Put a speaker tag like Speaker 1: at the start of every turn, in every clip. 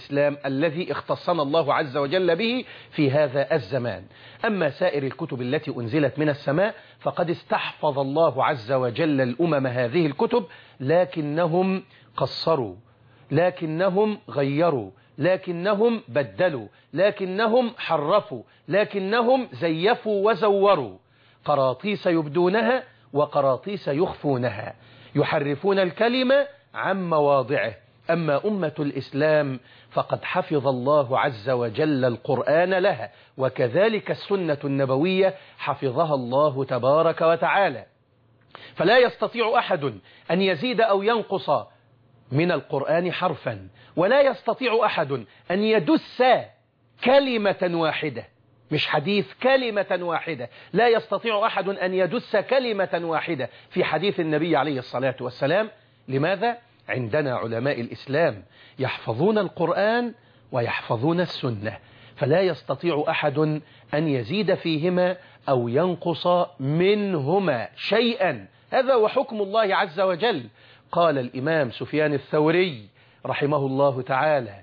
Speaker 1: الإسلام الذي اختصنا الله عز وجل به في هذا الزمان أما سائر الكتب التي أنزلت من السماء فقد استحفظ الله عز وجل الأمم هذه الكتب لكنهم قصروا لكنهم غيروا لكنهم بدلوا لكنهم حرفوا لكنهم زيفوا وزوروا قراطيس يبدونها وقراطيس يخفونها يحرفون الكلمة عن مواضعه أما أمة الإسلام فقد حفظ الله عز وجل القرآن لها وكذلك السنة النبوية حفظها الله تبارك وتعالى فلا يستطيع أحد أن يزيد أو ينقص من القرآن حرفا ولا يستطيع أحد أن يدس كلمة واحدة مش حديث كلمة واحدة لا يستطيع أحد أن يدس كلمة واحدة في حديث النبي عليه الصلاة والسلام لماذا؟ عندنا علماء الإسلام يحفظون القرآن ويحفظون السنة فلا يستطيع أحد أن يزيد فيهما أو ينقص منهما شيئا هذا هو حكم الله عز وجل قال الإمام سفيان الثوري رحمه الله تعالى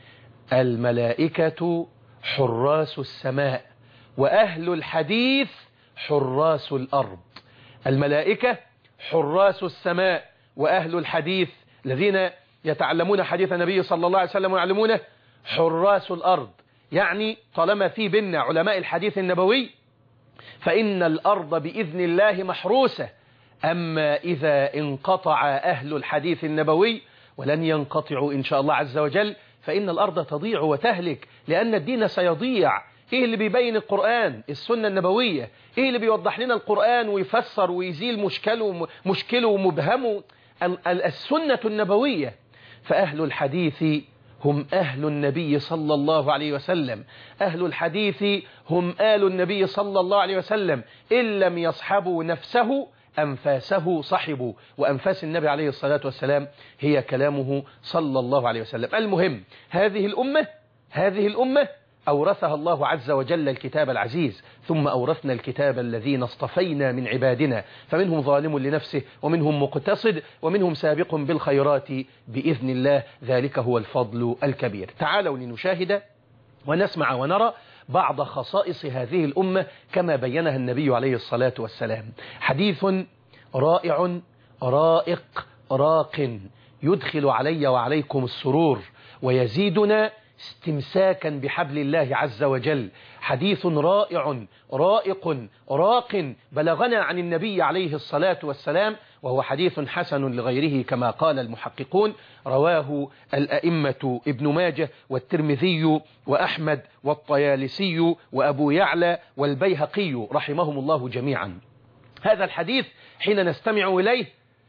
Speaker 1: الملائكة حراس السماء وأهل الحديث حراس الأرض الملائكة حراس السماء وأهل الحديث الذين يتعلمون حديث النبي صلى الله عليه وسلم ويعلمونه حراس الأرض يعني طالما في بيننا علماء الحديث النبوي فإن الأرض بإذن الله محروسة أما إذا انقطع أهل الحديث النبوي ولن ينقطعوا إن شاء الله عز وجل فإن الأرض تضيع وتهلك لأن الدين سيضيع إيه اللي بيبين القرآن السنة النبوية إيه اللي بيوضح لنا القرآن ويفسر ويزيل مشكله مشكله ومبهمه السنة النبوية فأهل الحديث هم أهل النبي صلى الله عليه وسلم أهل الحديث هم آل النبي صلى الله عليه وسلم إن لم يصحبوا نفسه أنفاسه صحبوا وأنفاس النبي عليه الصلاة والسلام هي كلامه صلى الله عليه وسلم المهم هذه الأمة هذه الأمة أورثها الله عز وجل الكتاب العزيز ثم أورثنا الكتاب الذين اصطفينا من عبادنا فمنهم ظالم لنفسه ومنهم مقتصد ومنهم سابق بالخيرات بإذن الله ذلك هو الفضل الكبير تعالوا لنشاهد ونسمع ونرى بعض خصائص هذه الأمة كما بينها النبي عليه الصلاة والسلام حديث رائع رائق راق يدخل علي وعليكم السرور ويزيدنا استمساكا بحبل الله عز وجل حديث رائع رائق راق بلغنا عن النبي عليه الصلاة والسلام وهو حديث حسن لغيره كما قال المحققون رواه الأئمة ابن ماجه والترمذي وأحمد والطيالسي وأبو يعلى والبيهقي رحمهم الله جميعا هذا الحديث حين نستمع إليه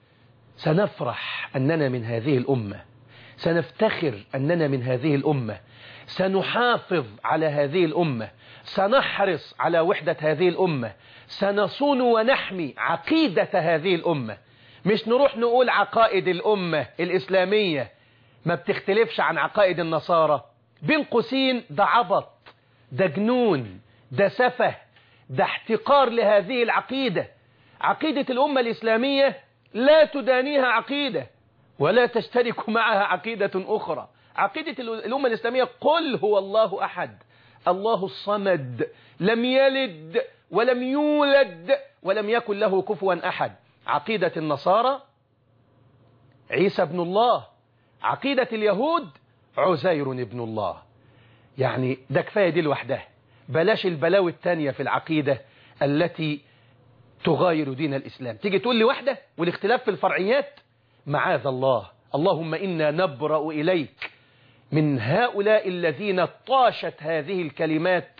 Speaker 1: سنفرح أننا من هذه الأمة سنفتخر أننا من هذه الأمة سنحافظ على هذه الأمة سنحرص على وحدة هذه الأمة سنصون ونحمي عقيدة هذه الأمة مش نروح نقول عقائد الأمة الإسلامية ما بتختلفش عن عقائد النصارى بين قوسين ده عبط ده جنون ده سفه ده احتقار لهذه العقيدة عقيدة الأمة الإسلامية لا تدانيها عقيدة ولا تشترك معها عقيدة أخرى عقيدة الأمة الإسلامية قل هو الله أحد الله الصمد لم يلد ولم يولد ولم يكن له كفوا أحد عقيدة النصارى عيسى ابن الله عقيدة اليهود عزير ابن الله يعني ده كفاية دي لوحدها بلاش البلاوي التانية في العقيدة التي تغاير دين الإسلام تيجي تقول لي واحدة والاختلاف في الفرعيات معاذ الله اللهم إنا نبرأ إليك من هؤلاء الذين طاشت هذه الكلمات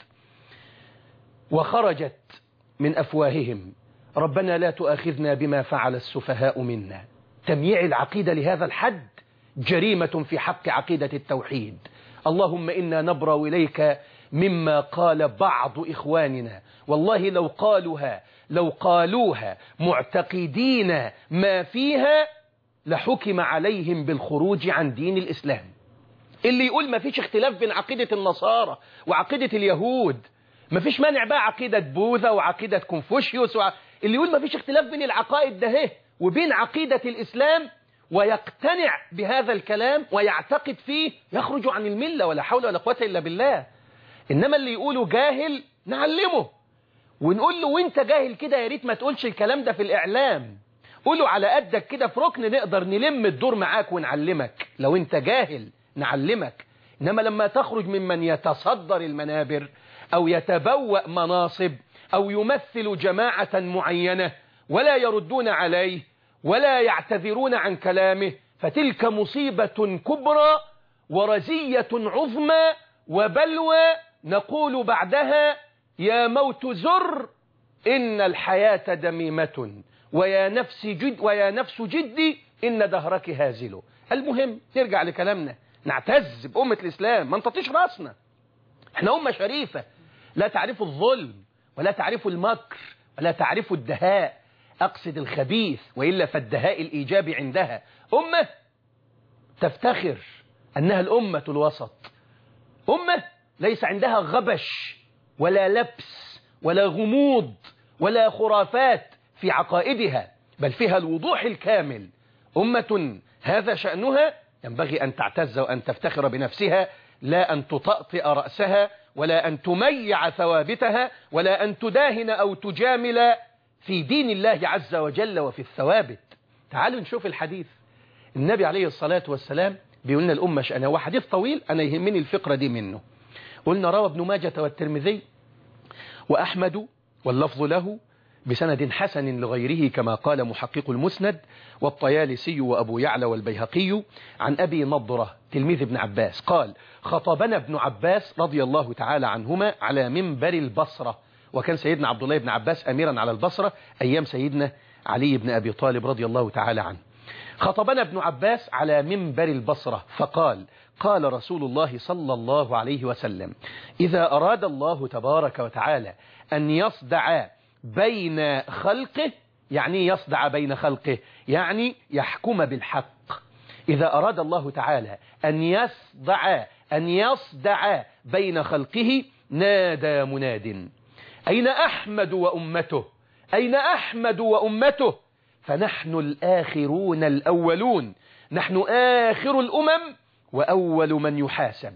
Speaker 1: وخرجت من أفواههم ربنا لا تؤاخذنا بما فعل السفهاء منا تمييع العقيدة لهذا الحد جريمة في حق عقيدة التوحيد اللهم إنا نبرأ إليك مما قال بعض إخواننا والله لو قالوها لو قالوها معتقدين ما فيها لحكم عليهم بالخروج عن دين الإسلام اللي يقول ما فيش اختلاف بين عقيدة النصارى وعقيدة اليهود ما فيش مانع بقى عقيدة بوذا وعقيدة كونفوشيوس وع... اللي يقول ما فيش اختلاف بين العقائد ده وبين عقيدة الإسلام ويقتنع بهذا الكلام ويعتقد فيه يخرج عن الملة ولا حول ولا قوة إلا بالله إنما اللي يقوله جاهل نعلمه ونقول له وانت جاهل كده يا ريت ما تقولش الكلام ده في الإعلام قوله على قدك كده في ركن نقدر نلم الدور معاك ونعلمك لو انت جاهل نعلمك إنما لما تخرج ممن يتصدر المنابر أو يتبوأ مناصب أو يمثل جماعة معينة ولا يردون عليه ولا يعتذرون عن كلامه فتلك مصيبة كبرى ورزية عظمى وبلوى نقول بعدها يا موت زر إن الحياة دميمة ويا نفس جد ويا نفس جدي إن دهرك هازل المهم نرجع لكلامنا نعتز بأمة الإسلام ما نططيش راسنا احنا أمة شريفة لا تعرف الظلم ولا تعرف المكر ولا تعرف الدهاء أقصد الخبيث وإلا فالدهاء الإيجابي عندها أمة تفتخر أنها الأمة الوسط أمة ليس عندها غبش ولا لبس ولا غموض ولا خرافات في عقائدها بل فيها الوضوح الكامل أمة هذا شأنها ينبغي أن تعتز وأن تفتخر بنفسها لا أن تطأطئ رأسها ولا أن تميع ثوابتها ولا أن تداهن أو تجامل في دين الله عز وجل وفي الثوابت تعالوا نشوف الحديث النبي عليه الصلاة والسلام بيقول لنا الأمة شأنها وحديث طويل أنا يهمني الفقرة دي منه قلنا روى ابن ماجة والترمذي وأحمد واللفظ له بسند حسن لغيره كما قال محقق المسند والطيالسي وأبو يعلى والبيهقي عن أبي نضرة تلميذ ابن عباس قال خطبنا ابن عباس رضي الله تعالى عنهما على منبر البصرة وكان سيدنا عبد الله بن عباس أميرا على البصرة أيام سيدنا علي بن أبي طالب رضي الله تعالى عنه خطبنا ابن عباس على منبر البصرة فقال قال رسول الله صلى الله عليه وسلم إذا أراد الله تبارك وتعالى أن يصدع بين خلقه يعني يصدع بين خلقه يعني يحكم بالحق إذا أراد الله تعالى أن يصدع أن يصدع بين خلقه نادى مناد أين أحمد وأمته أين أحمد وأمته فنحن الآخرون الأولون نحن آخر الأمم وأول من يحاسب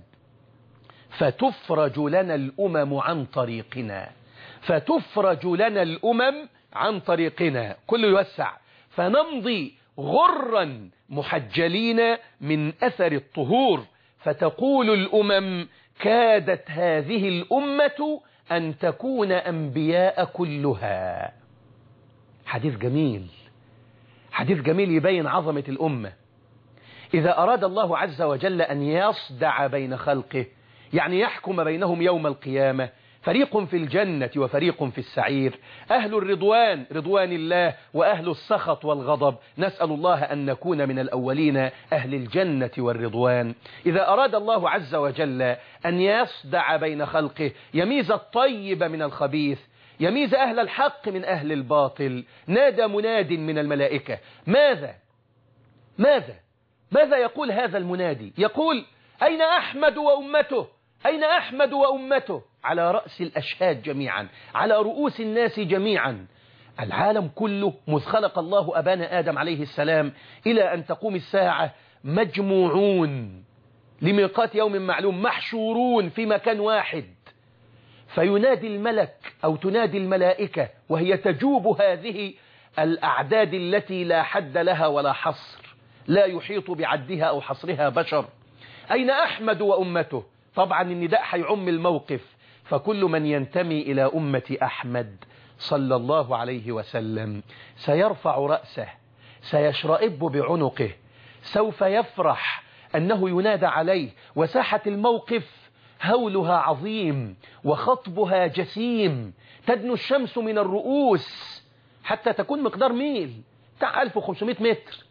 Speaker 1: فتفرج لنا الأمم عن طريقنا فتفرج لنا الأمم عن طريقنا كله يوسع فنمضي غرا محجلين من أثر الطهور فتقول الأمم كادت هذه الأمة أن تكون أنبياء كلها حديث جميل حديث جميل يبين عظمة الأمة إذا أراد الله عز وجل أن يصدع بين خلقه يعني يحكم بينهم يوم القيامة فريق في الجنة وفريق في السعير أهل الرضوان رضوان الله وأهل السخط والغضب نسأل الله أن نكون من الأولين أهل الجنة والرضوان إذا أراد الله عز وجل أن يصدع بين خلقه يميز الطيب من الخبيث يميز أهل الحق من أهل الباطل نادى مناد من الملائكة ماذا ماذا ماذا يقول هذا المنادي يقول أين أحمد وأمته أين أحمد وأمته على رأس الأشهاد جميعا على رؤوس الناس جميعا العالم كله مذ خلق الله أبانا آدم عليه السلام إلى أن تقوم الساعة مجموعون لميقات يوم معلوم محشورون في مكان واحد فينادي الملك أو تنادي الملائكة وهي تجوب هذه الأعداد التي لا حد لها ولا حصر لا يحيط بعدها أو حصرها بشر أين أحمد وأمته طبعا النداء هيعم الموقف فكل من ينتمي إلى أمة أحمد صلى الله عليه وسلم سيرفع رأسه سيشرئب بعنقه سوف يفرح أنه ينادى عليه وساحة الموقف هولها عظيم وخطبها جسيم تدنو الشمس من الرؤوس حتى تكون مقدار ميل بتاع 1500 متر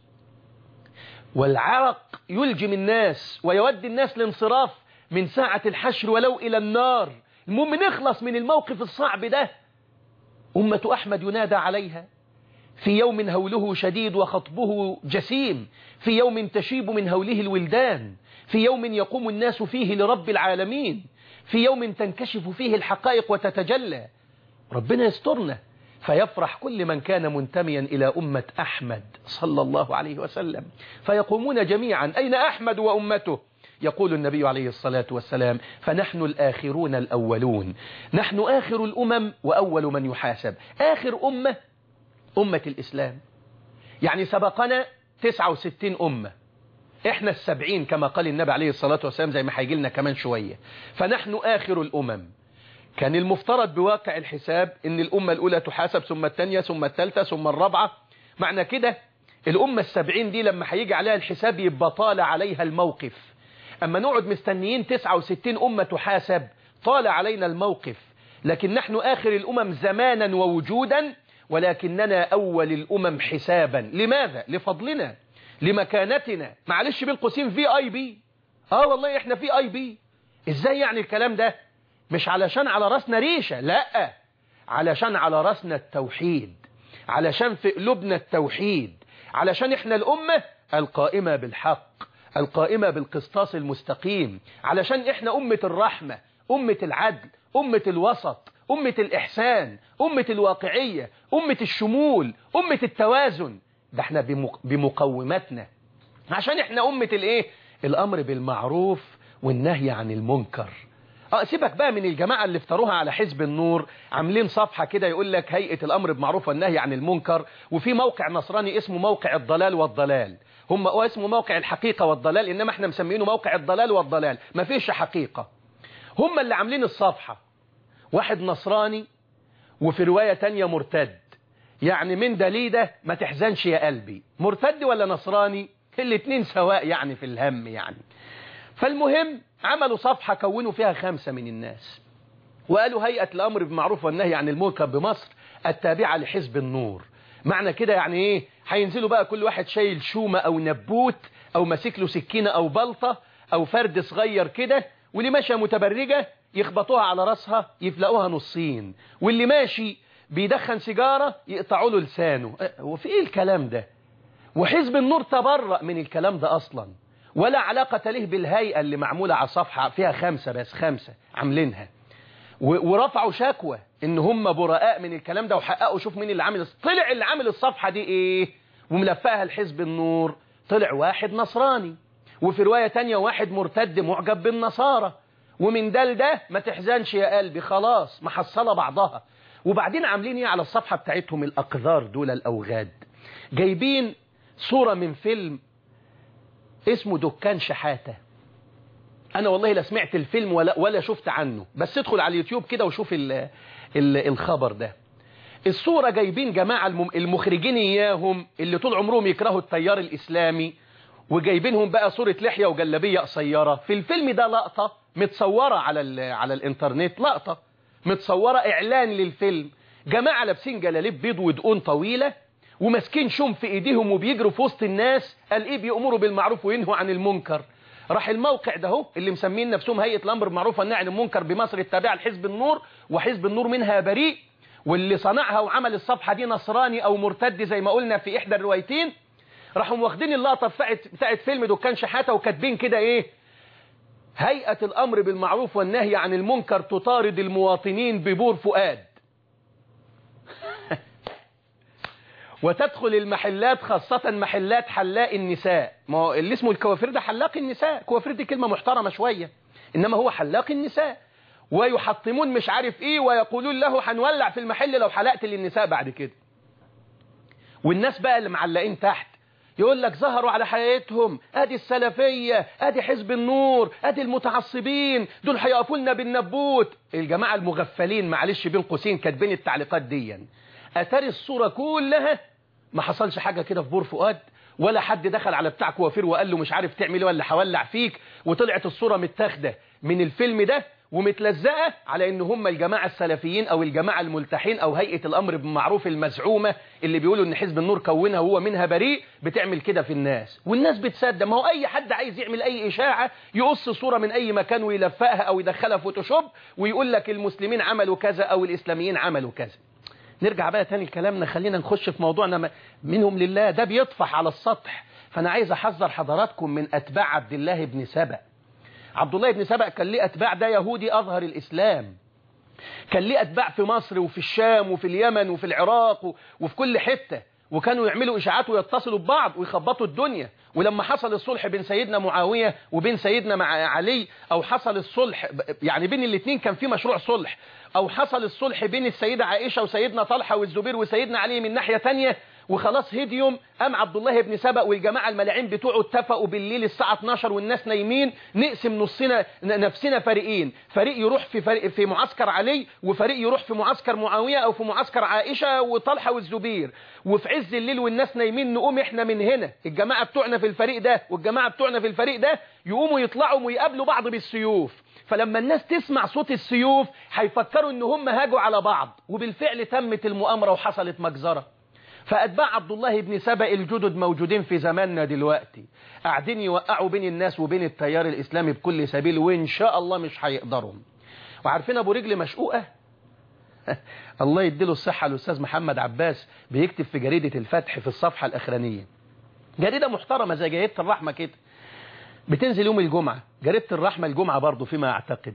Speaker 1: والعرق يلجم الناس ويودي الناس لانصراف من ساعة الحشر ولو إلى النار المهم نخلص من الموقف الصعب ده أمة أحمد ينادى عليها في يوم هوله شديد وخطبه جسيم في يوم تشيب من هوله الولدان في يوم يقوم الناس فيه لرب العالمين في يوم تنكشف فيه الحقائق وتتجلى ربنا يسترنا فيفرح كل من كان منتميا إلى أمة أحمد صلى الله عليه وسلم فيقومون جميعا أين أحمد وأمته يقول النبي عليه الصلاة والسلام فنحن الآخرون الأولون نحن آخر الأمم وأول من يحاسب آخر أمة أمة الإسلام يعني سبقنا 69 أمة إحنا السبعين كما قال النبي عليه الصلاة والسلام زي ما هيجي لنا كمان شوية فنحن آخر الأمم كان المفترض بواقع الحساب ان الأمة الأولى تحاسب ثم الثانية ثم الثالثة ثم الرابعة معنى كده الأمة السبعين دي لما هيجي عليها الحساب يبقى طال عليها الموقف أما نقعد مستنيين 69 أمة تحاسب طال علينا الموقف لكن نحن آخر الأمم زمانا ووجودا ولكننا أول الأمم حسابا لماذا؟ لفضلنا لمكانتنا معلش بين قوسين في اي بي اه والله احنا في اي بي ازاي يعني الكلام ده مش علشان على راسنا ريشة لا علشان على راسنا التوحيد علشان في قلوبنا التوحيد علشان احنا الأمة القائمة بالحق القائمة بالقسطاس المستقيم علشان احنا أمة الرحمة أمة العدل أمة الوسط أمة الإحسان أمة الواقعية أمة الشمول أمة التوازن ده احنا بمقوماتنا عشان احنا أمة الايه الأمر بالمعروف والنهي عن المنكر اه سيبك بقى من الجماعة اللي افتروها على حزب النور عاملين صفحة كده يقول لك هيئة الأمر بالمعروف والنهي عن المنكر وفي موقع نصراني اسمه موقع الضلال والضلال هم هو اسمه موقع الحقيقة والضلال إنما احنا مسمينه موقع الضلال والضلال ما فيش حقيقة هم اللي عاملين الصفحة واحد نصراني وفي رواية تانية مرتد يعني من ده ليه ده ما تحزنش يا قلبي مرتد ولا نصراني الاتنين سواء يعني في الهم يعني فالمهم عملوا صفحة كونوا فيها خمسة من الناس وقالوا هيئة الأمر بالمعروف والنهي عن المنكر بمصر التابعة لحزب النور معنى كده يعني ايه هينزلوا بقى كل واحد شايل شومة او نبوت او ماسك له سكينة او بلطة او فرد صغير كده واللي ماشية متبرجة يخبطوها على راسها يفلقوها نصين واللي ماشي بيدخن سيجارة يقطعوا له لسانه وفي ايه الكلام ده وحزب النور تبرأ من الكلام ده اصلا ولا علاقة له بالهيئة اللي معمولة على صفحة فيها خمسة بس خمسة عاملينها ورفعوا شكوى ان هم براء من الكلام ده وحققوا شوف مين اللي عامل طلع اللي عامل الصفحة دي ايه وملفقها لحزب النور طلع واحد نصراني وفي رواية تانية واحد مرتد معجب بالنصارى ومن ده لده ما تحزنش يا قلبي خلاص محصلة بعضها وبعدين عاملين ايه على الصفحة بتاعتهم الأقذار دول الأوغاد جايبين صورة من فيلم اسمه دكان شحاتة أنا والله لا سمعت الفيلم ولا, ولا شفت عنه بس ادخل على اليوتيوب كده وشوف ال ال الخبر ده الصورة جايبين جماعة المخرجين إياهم اللي طول عمرهم يكرهوا التيار الإسلامي وجايبينهم بقى صورة لحية وجلبية قصيرة في الفيلم ده لقطة متصورة على على الانترنت لقطة متصورة إعلان للفيلم جماعة لابسين جلاليب بيض ودقون طويلة وماسكين شوم في ايديهم وبيجروا في وسط الناس قال ايه بيأمروا بالمعروف وينهوا عن المنكر راح الموقع ده هو اللي مسمين نفسهم هيئة الأمر بالمعروف والنهي عن المنكر بمصر التابعة لحزب النور وحزب النور منها بريء واللي صنعها وعمل الصفحة دي نصراني أو مرتد زي ما قلنا في إحدى الروايتين راحوا واخدين اللقطة بتاعت, بتاعت فيلم دكان شحاتة وكاتبين كده إيه هيئة الأمر بالمعروف والنهي عن المنكر تطارد المواطنين ببور فؤاد وتدخل المحلات خاصة محلات حلاق النساء ما هو اللي اسمه الكوافير ده حلاق النساء كوافير دي كلمة محترمة شوية إنما هو حلاق النساء ويحطمون مش عارف ايه ويقولون له هنولع في المحل لو حلقت للنساء بعد كده والناس بقى اللي معلقين تحت يقول لك ظهروا على حياتهم ادي السلفية ادي حزب النور ادي المتعصبين دول هيقفوا لنا بالنبوت الجماعة المغفلين معلش بين قوسين كاتبين التعليقات دي اتاري الصورة كلها ما حصلش حاجة كده في بور فؤاد ولا حد دخل على بتاع كوافير وقال له مش عارف تعمل ايه ولا هولع فيك وطلعت الصورة متاخده من الفيلم ده ومتلزقة على ان هم الجماعة السلفيين او الجماعة الملتحين او هيئة الامر بالمعروف المزعومة اللي بيقولوا ان حزب النور كونها وهو منها بريء بتعمل كده في الناس والناس بتصدق ما هو اي حد عايز يعمل اي اشاعة يقص صورة من اي مكان ويلفقها او يدخلها فوتوشوب ويقول لك المسلمين عملوا كذا او الاسلاميين عملوا كذا نرجع بقى تاني لكلامنا خلينا نخش في موضوعنا منهم لله ده بيطفح على السطح فانا عايز احذر حضراتكم من اتباع عبد الله بن سبأ عبد الله بن سبأ كان ليه أتباع ده يهودي أظهر الإسلام كان ليه أتباع في مصر وفي الشام وفي اليمن وفي العراق وفي كل حتة وكانوا يعملوا إشاعات ويتصلوا ببعض ويخبطوا الدنيا ولما حصل الصلح بين سيدنا معاوية وبين سيدنا مع علي أو حصل الصلح يعني بين الاثنين كان في مشروع صلح أو حصل الصلح بين السيدة عائشة وسيدنا طلحة والزبير وسيدنا علي من ناحية تانية وخلاص هديهم قام عبد الله بن سبأ والجماعة الملاعين بتوعه اتفقوا بالليل الساعة 12 والناس نايمين نقسم نصنا نفسنا فريقين فريق يروح في فريق في معسكر علي وفريق يروح في معسكر معاوية أو في معسكر عائشة وطلحة والزبير وفي عز الليل والناس نايمين نقوم احنا من هنا الجماعة بتوعنا في الفريق ده والجماعة بتوعنا في الفريق ده يقوموا يطلعوا ويقابلوا بعض بالسيوف فلما الناس تسمع صوت السيوف هيفكروا ان هم هاجوا على بعض وبالفعل تمت المؤامرة وحصلت مجزرة فأتباع عبد الله بن سبأ الجدد موجودين في زماننا دلوقتي قاعدين يوقعوا بين الناس وبين التيار الإسلامي بكل سبيل وإن شاء الله مش هيقدروا وعارفين أبو رجل مشقوقة الله يديله الصحة الأستاذ محمد عباس بيكتب في جريدة الفتح في الصفحة الأخرانية جريدة محترمة زي جريدة الرحمة كده بتنزل يوم الجمعة جريدة الرحمة الجمعة برضو فيما أعتقد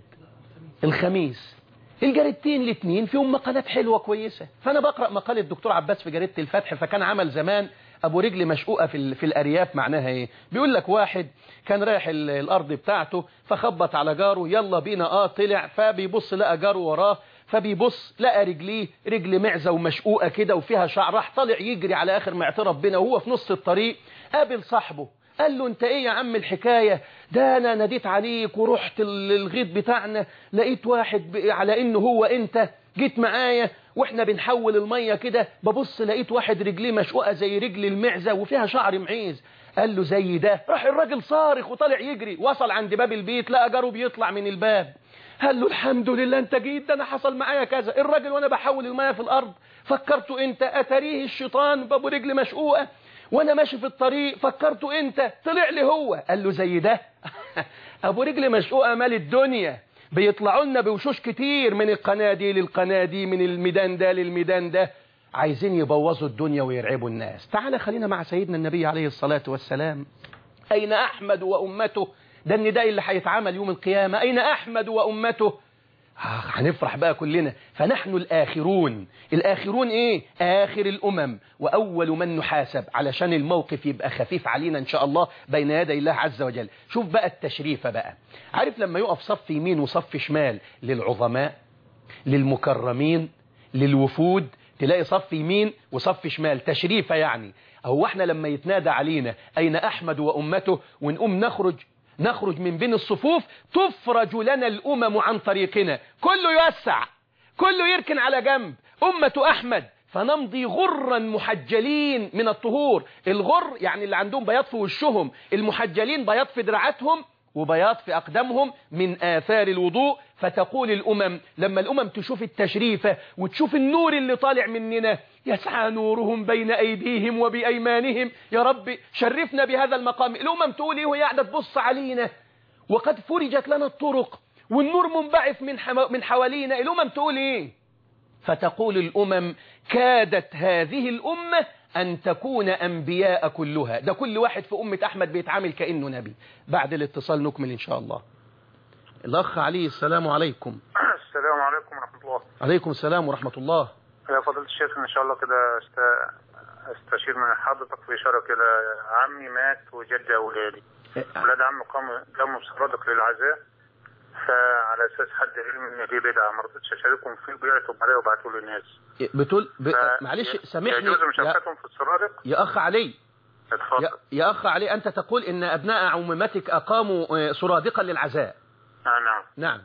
Speaker 1: الخميس الجريدتين الاثنين فيهم مقالات حلوة كويسة فأنا بقرأ مقال الدكتور عباس في جريدة الفتح فكان عمل زمان أبو رجل مشقوقة في, في الأرياف معناها إيه بيقول لك واحد كان رايح الأرض بتاعته فخبط على جاره يلا بينا آه طلع فبيبص لقى جاره وراه فبيبص لقى رجليه رجل معزة ومشقوقة كده وفيها شعر راح طالع يجري على آخر معترف بنا وهو في نص الطريق قابل صاحبه قال له انت ايه يا عم الحكاية ده انا ناديت عليك ورحت الغيط بتاعنا لقيت واحد على انه هو انت جيت معايا واحنا بنحول المية كده ببص لقيت واحد رجليه مشقوقة زي رجل المعزة وفيها شعر معيز قال له زي ده راح الراجل صارخ وطالع يجري وصل عند باب البيت لقى جاره بيطلع من الباب قال له الحمد لله انت جيت ده انا حصل معايا كذا الراجل وانا بحول المية في الارض فكرته انت اتريه الشيطان بابو رجل مشقوقة وانا ماشي في الطريق فكرته انت طلع لي هو قال له زي ده ابو رجل مشقوقه مال الدنيا بيطلعوا لنا بوشوش كتير من القناه دي للقناه دي من الميدان ده للميدان ده عايزين يبوظوا الدنيا ويرعبوا الناس تعال خلينا مع سيدنا النبي عليه الصلاة والسلام أين أحمد وأمته ده النداء اللي هيتعمل يوم القيامة أين أحمد وأمته هنفرح بقى كلنا فنحن الآخرون الآخرون إيه آخر الأمم وأول من نحاسب علشان الموقف يبقى خفيف علينا إن شاء الله بين يدي الله عز وجل شوف بقى التشريف بقى عارف لما يقف صف يمين وصف شمال للعظماء للمكرمين للوفود تلاقي صف يمين وصف شمال تشريفة يعني هو احنا لما يتنادى علينا أين أحمد وأمته ونقوم نخرج نخرج من بين الصفوف تفرج لنا الأمم عن طريقنا كله يوسع كله يركن على جنب أمة أحمد فنمضي غرا محجلين من الطهور الغر يعني اللي عندهم بياض في وشهم المحجلين بياض في دراعاتهم وبياض في أقدامهم من آثار الوضوء فتقول الأمم لما الأمم تشوف التشريفة وتشوف النور اللي طالع مننا يسعى نورهم بين أيديهم وبأيمانهم يا رب شرفنا بهذا المقام الأمم تقول إيه وهي قاعدة تبص علينا وقد فرجت لنا الطرق والنور منبعث من, حما من حوالينا الأمم تقول إيه فتقول الأمم كادت هذه الأمة أن تكون أنبياء كلها ده كل واحد في أمة أحمد بيتعامل كأنه نبي بعد الاتصال نكمل إن شاء الله الأخ علي السلام عليكم
Speaker 2: السلام عليكم ورحمة الله
Speaker 1: عليكم السلام ورحمة الله
Speaker 2: يا فضيلة الشيخ إن شاء الله كده است... استشير من حضرتك في إشارة كده عمي مات وجدي أولادي أولاد عمي قاموا قاموا بصرادق للعزاء فعلى أساس حد علم إن دي بدعة ما رضيتش أشاركهم فيه بيعتوا عليا وبعتوا للناس
Speaker 1: بتقول ب...
Speaker 2: ف-
Speaker 1: معلش
Speaker 2: ي-
Speaker 1: سامحني
Speaker 2: يجوز
Speaker 1: يا...
Speaker 2: مشاركتهم في السرادق
Speaker 1: يا أخ علي
Speaker 2: اتفضل
Speaker 1: يا... يا أخ علي أنت تقول إن أبناء عمومتك أقاموا آه، سرادقا للعزاء
Speaker 2: آه نعم
Speaker 1: نعم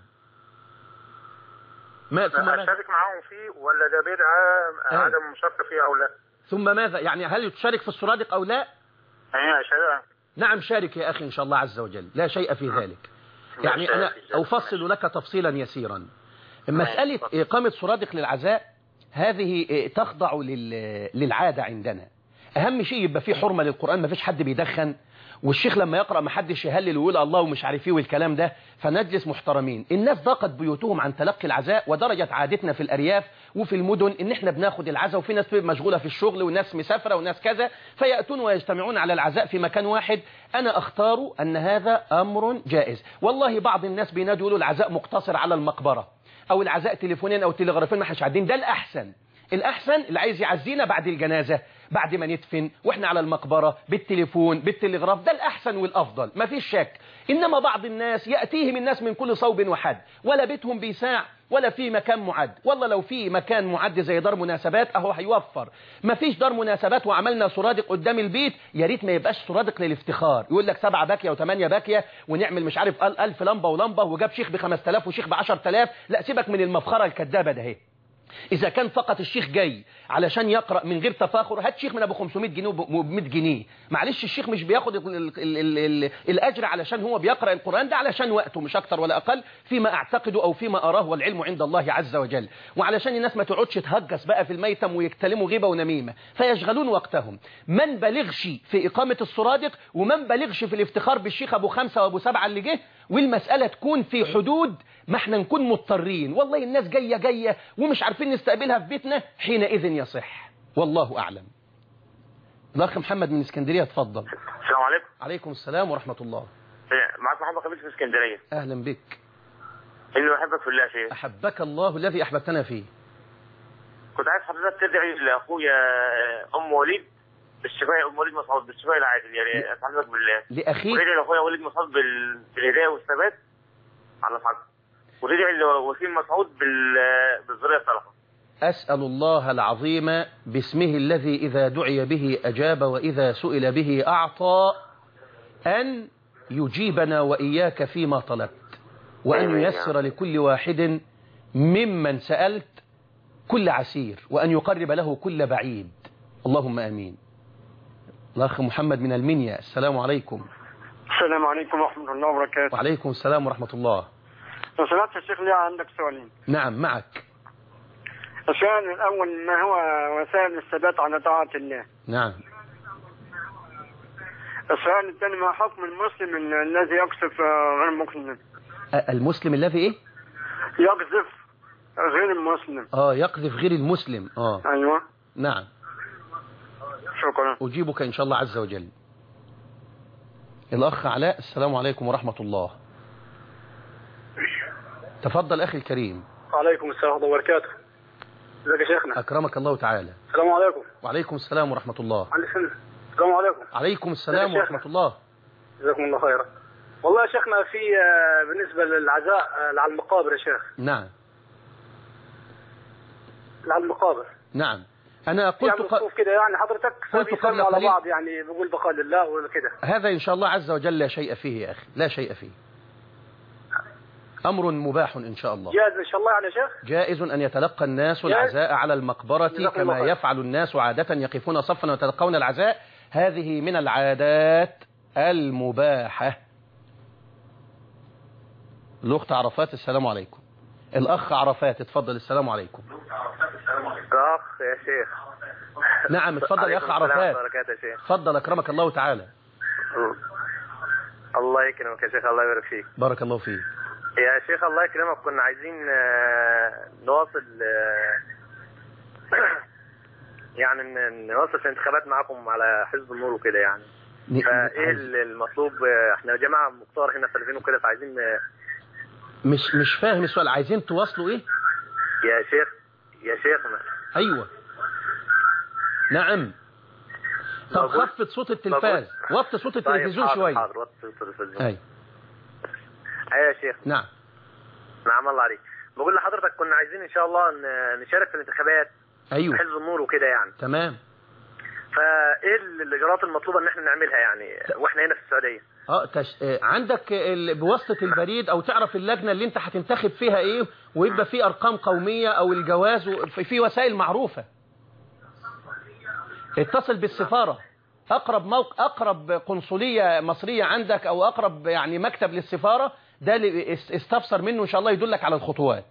Speaker 1: ما ثم ماذا,
Speaker 2: أشارك معاهم فيه ولا ده بدعة
Speaker 1: آه.
Speaker 2: عدم المشاركة فيه أو لا؟
Speaker 1: ثم ماذا يعني هل تشارك في السرادق أو لا
Speaker 2: يعني أشارك
Speaker 1: نعم شارك يا أخي إن شاء الله عز وجل لا شيء في ذلك يعني
Speaker 2: لا
Speaker 1: أنا
Speaker 2: شيء في ذلك.
Speaker 1: أفصل لك تفصيلا يسيرا مسألة
Speaker 2: اتفضل.
Speaker 1: إقامة سرادق للعزاء هذه تخضع لل- للعادة عندنا أهم شيء يبقى فيه حرمة للقرآن ما فيش حد بيدخن والشيخ لما يقرأ ما حدش يهلل ويقول الله ومش عارف ايه والكلام ده فنجلس محترمين الناس ضاقت بيوتهم عن تلقي العزاء ودرجت عادتنا في الأرياف وفي المدن ان احنا بناخد العزاء وفي ناس بتبقى مشغولة في الشغل وناس مسافرة وناس كذا فيأتون ويجتمعون على العزاء في مكان واحد أنا أختار أن هذا أمر جائز والله بعض الناس بينادوا يقولوا العزاء مقتصر على المقبرة او العزاء تليفونيا او تلغرافيا ما احناش عادين ده الاحسن الأحسن اللي عايز يعزينا بعد الجنازة بعد ما ندفن واحنا على المقبرة بالتليفون بالتلغراف ده الأحسن والأفضل ما فيش شك إنما بعض الناس يأتيهم الناس من كل صوب وحد ولا بيتهم بيساع ولا في مكان معد والله لو في مكان معد زي دار مناسبات اهو هيوفر ما فيش دار مناسبات وعملنا سرادق قدام البيت يا ريت ما يبقاش سرادق للافتخار يقول لك سبعة باكية وثمانية باكية ونعمل مش عارف ألف لمبة ولمبة وجاب شيخ ب 5000 وشيخ ب 10000 لا سيبك من المفخرة الكدابة ده اهي إذا كان فقط الشيخ جاي علشان يقرأ من غير تفاخر هات شيخ من أبو 500 جنيه وب 100 جنيه معلش الشيخ مش بياخد ال ال ال ال الأجر علشان هو بيقرأ القرآن ده علشان وقته مش أكتر ولا أقل فيما أعتقد أو فيما أراه والعلم عند الله عز وجل وعلشان الناس ما تقعدش تهجس بقى في الميتم ويكتلموا غيبة ونميمة فيشغلون وقتهم من بلغش في إقامة السرادق ومن بلغش في الافتخار بالشيخ أبو خمسة وأبو سبعة اللي جه والمسألة تكون في حدود ما احنا نكون مضطرين والله الناس جاية جاية ومش عارفين نستقبلها في بيتنا حينئذ يصح والله أعلم الأخ محمد من اسكندرية اتفضل
Speaker 3: السلام عليكم
Speaker 1: عليكم السلام ورحمة الله
Speaker 3: معك محمد خميس من اسكندريه
Speaker 1: أهلا بك
Speaker 3: اني بحبك في الله يا شيخ
Speaker 1: أحبك الله الذي أحببتنا فيه
Speaker 3: كنت عايز حضرتك تدعي لاخويا ام وليد بالشفاء ام وليد مسعود بالشفاء العاجل يعني حضرتك بالله
Speaker 1: لأخيك
Speaker 3: وتدعي لاخويا وليد مسعود بال... بالهدايه والثبات على الحق وتدعي لوسيم مسعود بال... بالذريه الصالحه
Speaker 1: أسأل الله العظيم باسمه الذي إذا دعي به أجاب وإذا سئل به أعطى أن يجيبنا وإياك فيما طلبت وأن
Speaker 3: آمين يا
Speaker 1: ييسر لكل واحد ممن سألت كل عسير وأن يقرب له كل بعيد اللهم آمين الأخ محمد من المنيا السلام عليكم
Speaker 4: السلام عليكم ورحمة الله وبركاته
Speaker 1: وعليكم السلام ورحمة الله
Speaker 4: لو سمحت يا شيخ لي عندك سؤالين
Speaker 1: نعم معك
Speaker 4: السؤال الأول ما هو وسائل الثبات على طاعة الله
Speaker 1: نعم
Speaker 4: السؤال الثاني ما حكم المسلم ال- الذي يقذف آه، غير مسلم
Speaker 1: أ- المسلم الذي إيه
Speaker 4: يقذف غير المسلم
Speaker 1: آه يقذف غير المسلم آه
Speaker 4: أيوة
Speaker 1: نعم
Speaker 4: شكرا
Speaker 1: أجيبك إن شاء الله عز وجل الأخ علاء السلام عليكم ورحمة الله تفضل أخي الكريم
Speaker 4: وعليكم السلام ورحمة الله وبركاته ازيك يا شيخنا
Speaker 1: أكرمك الله تعالى
Speaker 4: السلام عليكم
Speaker 1: وعليكم السلام ورحمة الله
Speaker 4: عندي سنة السلام عليكم
Speaker 1: عليكم السلام
Speaker 4: يا شيخنا.
Speaker 1: ورحمة الله
Speaker 4: جزاكم الله خيرا والله يا شيخنا في آه، بالنسبة للعزاء آه، على المقابر يا شيخ
Speaker 1: نعم
Speaker 4: على المقابر
Speaker 1: نعم أنا قلت
Speaker 4: يعني
Speaker 1: ق...
Speaker 4: الصوف كده يعني حضرتك
Speaker 1: قلت
Speaker 4: بيسلموا
Speaker 1: قبل
Speaker 4: على
Speaker 1: قليل-
Speaker 4: بعض يعني بيقول بقاء لله وكده
Speaker 1: هذا إن شاء الله عز وجل لا شيء فيه يا أخي لا شيء فيه أمر مباح إن شاء الله
Speaker 4: جاهز ان شاء الله يعني يا شيخ
Speaker 1: جائز أن يتلقى الناس العزاء على المقبرة
Speaker 4: جزاكم
Speaker 1: كما
Speaker 4: الله خير.
Speaker 1: يفعل الناس عادة يقفون صفا ويتلقون العزاء هذه من العادات المباحة الأخت عرفات السلام عليكم الأخ عرفات اتفضل السلام عليكم
Speaker 3: الاخ يا شيخ
Speaker 1: نعم اتفضل يا أخ
Speaker 3: عليكم السلام
Speaker 1: عرفات
Speaker 3: وبركاته يا شيخ
Speaker 1: اتفضل أكرمك الله تعالى
Speaker 3: الله يكرمك يا شيخ الله يبارك فيك
Speaker 1: بارك الله فيك
Speaker 3: يا شيخ الله يكرمك كنا عايزين آه، نواصل آه، يعني ن- نواصل في الانتخابات معاكم على حزب النور وكده يعني
Speaker 1: ن-
Speaker 3: فايه ال- المطلوب آه، احنا جماعه مختار هنا سالفين وكده فعايزين آه،
Speaker 1: مش مش فاهم السؤال عايزين تواصلوا ايه
Speaker 3: يا شيخ يا شيخنا
Speaker 1: ايوه نعم طب
Speaker 3: بقول-
Speaker 1: خفض صوت التلفاز وطي صوت التلفزيون
Speaker 3: حاضر،
Speaker 1: شويه
Speaker 3: حاضر وطي صوت التلفزيون
Speaker 1: ايوه
Speaker 3: ايوه يا شيخ
Speaker 1: نعم
Speaker 3: نعم الله عليك بقول لحضرتك كنا عايزين ان شاء الله ن- نشارك في الانتخابات
Speaker 1: ايوه
Speaker 3: حزب النور وكده يعني
Speaker 1: تمام
Speaker 3: فايه ال- الاجراءات المطلوبه ان احنا نعملها يعني واحنا هنا في السعوديه
Speaker 1: اه تش... آه، عندك ال... بواسطه البريد او تعرف اللجنه اللي انت هتنتخب فيها ايه ويبقى في ارقام قوميه او الجواز و... في- في وسائل معروفه اتصل بالسفاره اقرب موق... اقرب قنصليه مصريه عندك او اقرب يعني مكتب للسفاره ده اللي است- استفسر منه ان شاء الله يدلك على الخطوات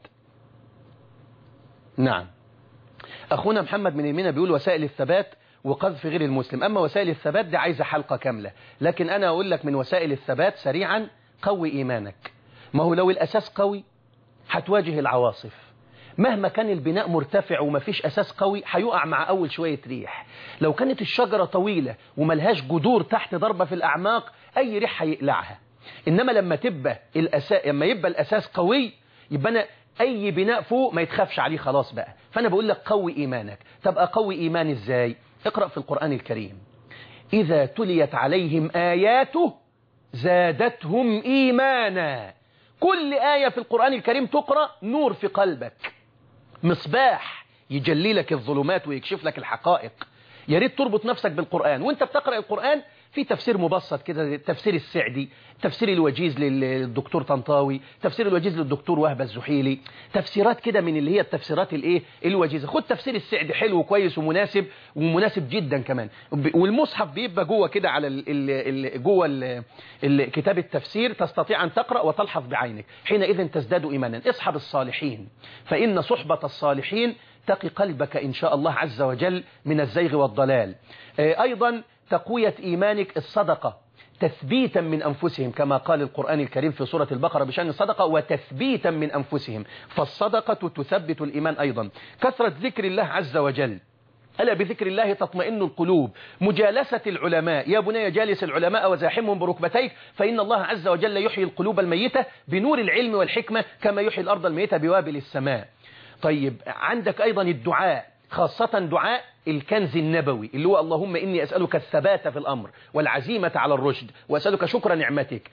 Speaker 1: نعم أخونا محمد من يمينة بيقول وسائل الثبات وقذف غير المسلم أما وسائل الثبات دي عايزة حلقة كاملة لكن أنا أقول لك من وسائل الثبات سريعا قوي إيمانك ما هو لو الأساس قوي هتواجه العواصف مهما كان البناء مرتفع ومفيش أساس قوي هيقع مع أول شوية ريح لو كانت الشجرة طويلة وملهاش جذور تحت ضربة في الأعماق أي ريح هيقلعها إنما لما تبقى الأساس لما يبقى الأساس قوي يبقى أنا أي بناء فوق ما يتخافش عليه خلاص بقى فأنا بقول لك قوي إيمانك طب أقوي إيمان إزاي اقرأ في القرآن الكريم إذا تليت عليهم آياته زادتهم إيمانا كل آية في القرآن الكريم تقرأ نور في قلبك مصباح يجلي لك الظلمات ويكشف لك الحقائق يا ريت تربط نفسك بالقرآن وانت بتقرأ القرآن في تفسير مبسط كده تفسير السعدي تفسير الوجيز للدكتور طنطاوي تفسير الوجيز للدكتور وهبة الزحيلي تفسيرات كده من اللي هي التفسيرات الايه الوجيزة خد تفسير السعدي حلو وكويس ومناسب ومناسب جدا كمان والمصحف بيبقى جوه كده على ال ال جوه ال ال كتاب التفسير تستطيع أن تقرأ وتلحظ بعينك حينئذ تزداد إيمانا اصحب الصالحين فإن صحبة الصالحين تقي قلبك إن شاء الله عز وجل من الزيغ والضلال أيضا تقوية إيمانك الصدقة تثبيتا من أنفسهم كما قال القرآن الكريم في سورة البقرة بشأن الصدقة وتثبيتا من أنفسهم فالصدقة تثبت الإيمان أيضا كثرة ذكر الله عز وجل ألا بذكر الله تطمئن القلوب مجالسة العلماء يا بني جالس العلماء وزاحمهم بركبتيك فإن الله عز وجل يحيي القلوب الميتة بنور العلم والحكمة كما يحيي الأرض الميتة بوابل السماء طيب عندك أيضا الدعاء خاصة دعاء الكنز النبوي اللي هو اللهم إني أسألك الثبات في الأمر والعزيمة على الرشد وأسألك شكر نعمتك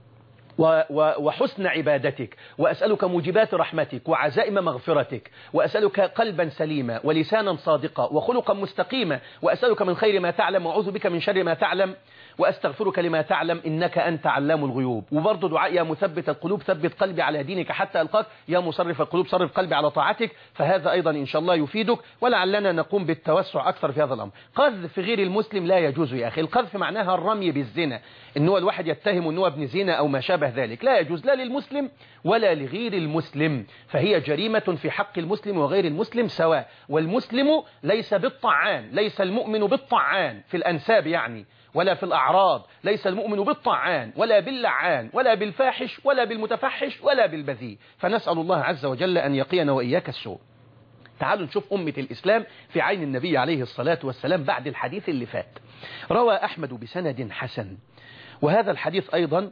Speaker 1: وحسن عبادتك وأسألك موجبات رحمتك وعزائم مغفرتك وأسألك قلبا سليما ولسانا صادقا وخلقا مستقيما وأسألك من خير ما تعلم وأعوذ بك من شر ما تعلم وأستغفرك لما تعلم إنك أنت علام الغيوب وبرضه دعاء يا مثبت القلوب ثبت قلبي على دينك حتى ألقاك يا مصرف القلوب صرف قلبي على طاعتك فهذا أيضا إن شاء الله يفيدك ولعلنا نقوم بالتوسع أكثر في هذا الأمر قذف غير المسلم لا يجوز يا أخي القذف معناها الرمي بالزنا إن هو الواحد يتهم أنه ابن زنا أو ما شابه ذلك لا يجوز لا للمسلم ولا لغير المسلم فهي جريمة في حق المسلم وغير المسلم سواء والمسلم ليس بالطعان ليس المؤمن بالطعان في الأنساب يعني ولا في الأعراض ليس المؤمن بالطعان ولا باللعان ولا بالفاحش ولا بالمتفحش ولا بالبذيء فنسأل الله عز وجل أن يقينا وإياك السوء تعالوا نشوف أمة الإسلام في عين النبي عليه الصلاة والسلام بعد الحديث اللي فات روى أحمد بسند حسن وهذا الحديث أيضا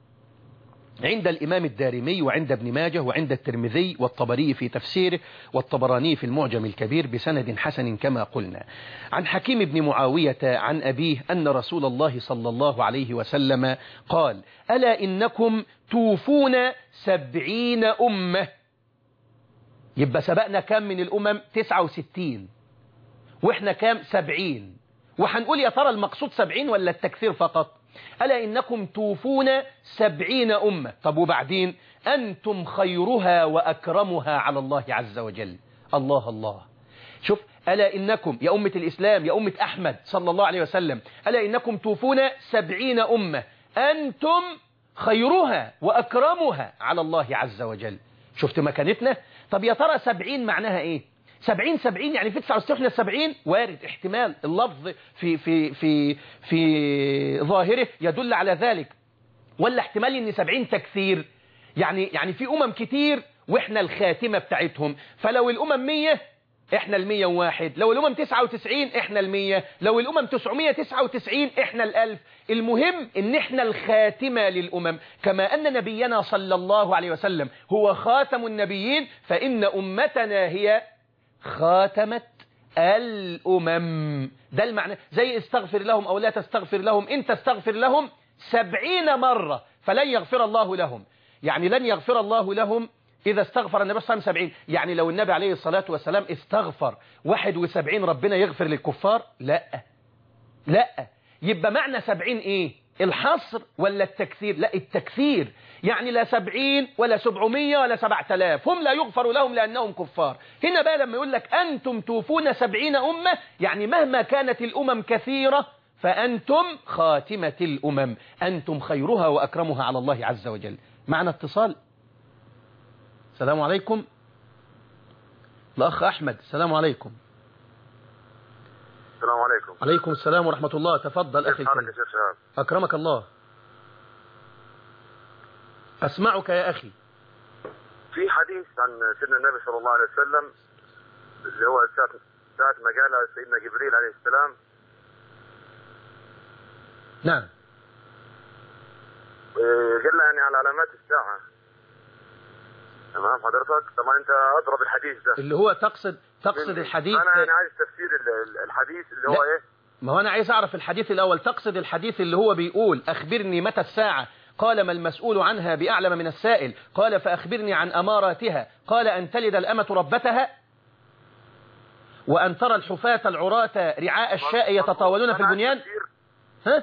Speaker 1: عند الإمام الدارمي وعند ابن ماجه وعند الترمذي والطبري في تفسيره والطبراني في المعجم الكبير بسند حسن كما قلنا عن حكيم بن معاوية عن أبيه أن رسول الله صلى الله عليه وسلم قال ألا إنكم توفون سبعين أمة يبقى سبقنا كم من الأمم تسعة وستين وإحنا كام سبعين وحنقول يا ترى المقصود سبعين ولا التكثير فقط ألا إنكم توفون سبعين أمة طب وبعدين أنتم خيرها وأكرمها على الله عز وجل الله الله شوف ألا إنكم يا أمة الإسلام يا أمة أحمد صلى الله عليه وسلم ألا إنكم توفون سبعين أمة أنتم خيرها وأكرمها على الله عز وجل شفت مكانتنا طب يا ترى سبعين معناها إيه سبعين سبعين يعني في 69 سبعين وارد احتمال اللفظ في في في في ظاهره يدل على ذلك ولا احتمال ان سبعين تكثير يعني يعني في امم كتير واحنا الخاتمة بتاعتهم فلو الامم 100 احنا ال 101 لو الامم 99 احنا ال 100 لو الامم 999 احنا الالف المهم ان احنا الخاتمة للامم كما ان نبينا صلى الله عليه وسلم هو خاتم النبيين فان امتنا هي خاتمة الأمم ده المعنى زي استغفر لهم أو لا تستغفر لهم إن تستغفر لهم سبعين مرة فلن يغفر الله لهم يعني لن يغفر الله لهم إذا استغفر النبي صلى الله عليه وسلم سبعين يعني لو النبي عليه الصلاة والسلام استغفر واحد وسبعين ربنا يغفر للكفار لا لا يبقى معنى سبعين إيه الحصر ولا التكثير لا التكثير يعني لا سبعين ولا سبعمية ولا سبعة آلاف هم لا يغفر لهم لأنهم كفار هنا بقى لما يقول لك أنتم توفون سبعين أمة يعني مهما كانت الأمم كثيرة فأنتم خاتمة الأمم أنتم خيرها وأكرمها على الله عز وجل معنا اتصال السلام عليكم الأخ أحمد السلام عليكم
Speaker 5: السلام عليكم
Speaker 1: عليكم السلام ورحمة الله تفضل أخي
Speaker 5: حالك
Speaker 1: الكريم
Speaker 5: يا شيخ شهاب
Speaker 1: أكرمك الله أسمعك يا أخي
Speaker 5: في حديث عن سيدنا النبي صلى الله عليه وسلم اللي هو ساعة ساعة ما قال سيدنا جبريل عليه السلام
Speaker 1: نعم
Speaker 5: آه، قال له يعني على علامات الساعة تمام حضرتك طبعا انت اضرب الحديث ده
Speaker 1: اللي هو تقصد تقصد الحديث
Speaker 5: انا انا عايز تفسير ال- ال- الحديث اللي هو
Speaker 1: لا.
Speaker 5: ايه
Speaker 1: ما هو أنا عايز أعرف الحديث الأول تقصد الحديث اللي هو بيقول أخبرني متى الساعة قال ما المسؤول عنها بأعلم من السائل قال فأخبرني عن أماراتها قال أن تلد الأمة ربتها وأن ترى الحفاة العراة رعاء الشاء يتطاولون في
Speaker 5: أنا عايز
Speaker 1: البنيان
Speaker 5: تفسير.
Speaker 1: ها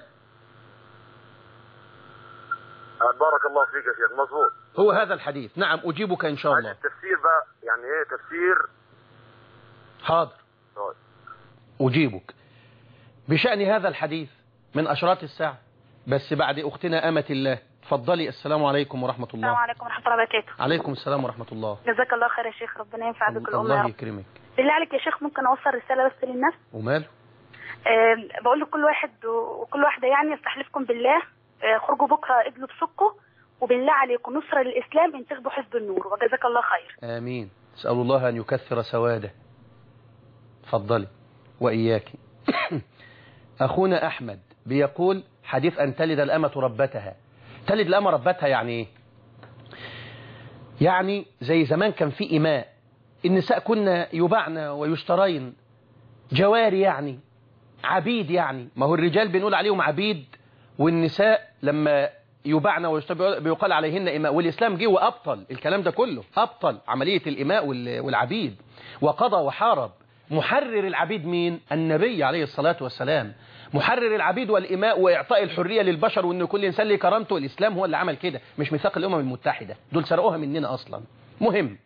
Speaker 5: آه، بارك الله فيك يا شيخ مظبوط
Speaker 1: هو هذا الحديث نعم أجيبك إن شاء
Speaker 5: عايز
Speaker 1: الله
Speaker 5: التفسير بقى يعني ايه تفسير
Speaker 1: حاضر
Speaker 5: طيب.
Speaker 1: أجيبك بشأن هذا الحديث من أشراط الساعة بس بعد أختنا أمة الله تفضلي السلام عليكم ورحمة
Speaker 6: السلام
Speaker 1: الله
Speaker 6: عليكم ورحمة الله وبركاته
Speaker 1: عليكم السلام ورحمة الله
Speaker 6: جزاك الله خير يا شيخ ربنا ينفع بك الأمة يا
Speaker 1: الله
Speaker 6: رب
Speaker 1: يكرمك
Speaker 6: بالله عليك يا شيخ ممكن أوصل رسالة بس للناس
Speaker 1: وماله
Speaker 6: أه بقول لكل واحد و- وكل واحدة يعني استحلفكم بالله أه خرجوا بكرة ادلوا بسكوا وبالله عليكم نصرة للإسلام انتخبوا حزب النور وجزاك الله خير
Speaker 1: آمين أسأل الله أن يكثر سواده تفضلي وإياك أخونا أحمد بيقول حديث أن تلد الأمة ربتها تلد الأمة ربتها يعني إيه يعني زي زمان كان في إماء النساء كنا يباعن ويشترين جواري يعني عبيد يعني ما هو الرجال بنقول عليهم عبيد والنساء لما يباعن ويشترين بيقال عليهن إماء والإسلام جه وأبطل الكلام ده كله أبطل عملية الإماء وال- والعبيد وقضى وحارب محرر العبيد مين النبي عليه الصلاة والسلام محرر العبيد والإماء وإعطاء الحرية للبشر وأن كل إنسان ليه كرامته الإسلام هو اللي عمل كده مش ميثاق الأمم المتحدة دول سرقوها مننا أصلا مهم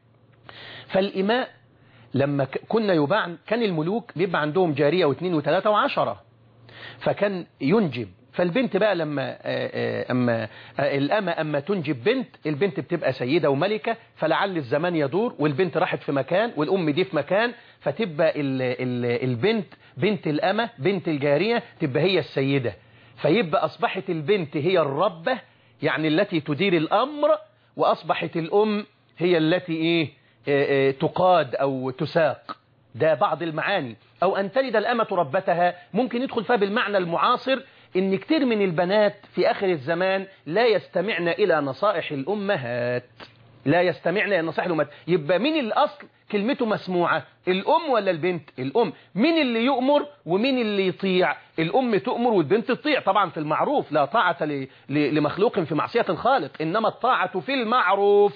Speaker 1: فالإماء لما ك- كنا يباعن كان الملوك بيبقى عندهم جارية واثنين وثلاثة وعشرة فكان ينجب فالبنت بقى لما آه، آه، أما آه، الأمة أما تنجب بنت البنت بتبقى سيدة وملكة فلعل الزمان يدور والبنت راحت في مكان والأم دي في مكان فتبقى ال ال البنت بنت الأمة بنت الجارية تبقى هي السيدة فيبقى أصبحت البنت هي الربة يعني التي تدير الأمر وأصبحت الأم هي التي إيه آه، آه، تقاد أو تساق ده بعض المعاني أو أن تلد الأمة ربتها ممكن يدخل فيها بالمعنى المعاصر إن كتير من البنات في آخر الزمان لا يستمعن إلى نصائح الأمهات لا يستمعن إلى نصائح الأمهات يبقى مين الأصل كلمته مسموعة الأم ولا البنت الأم مين اللي يؤمر ومين اللي يطيع الأم تؤمر والبنت تطيع طبعا في المعروف لا طاعة ل- ل- لمخلوق في معصية الخالق إنما الطاعة في المعروف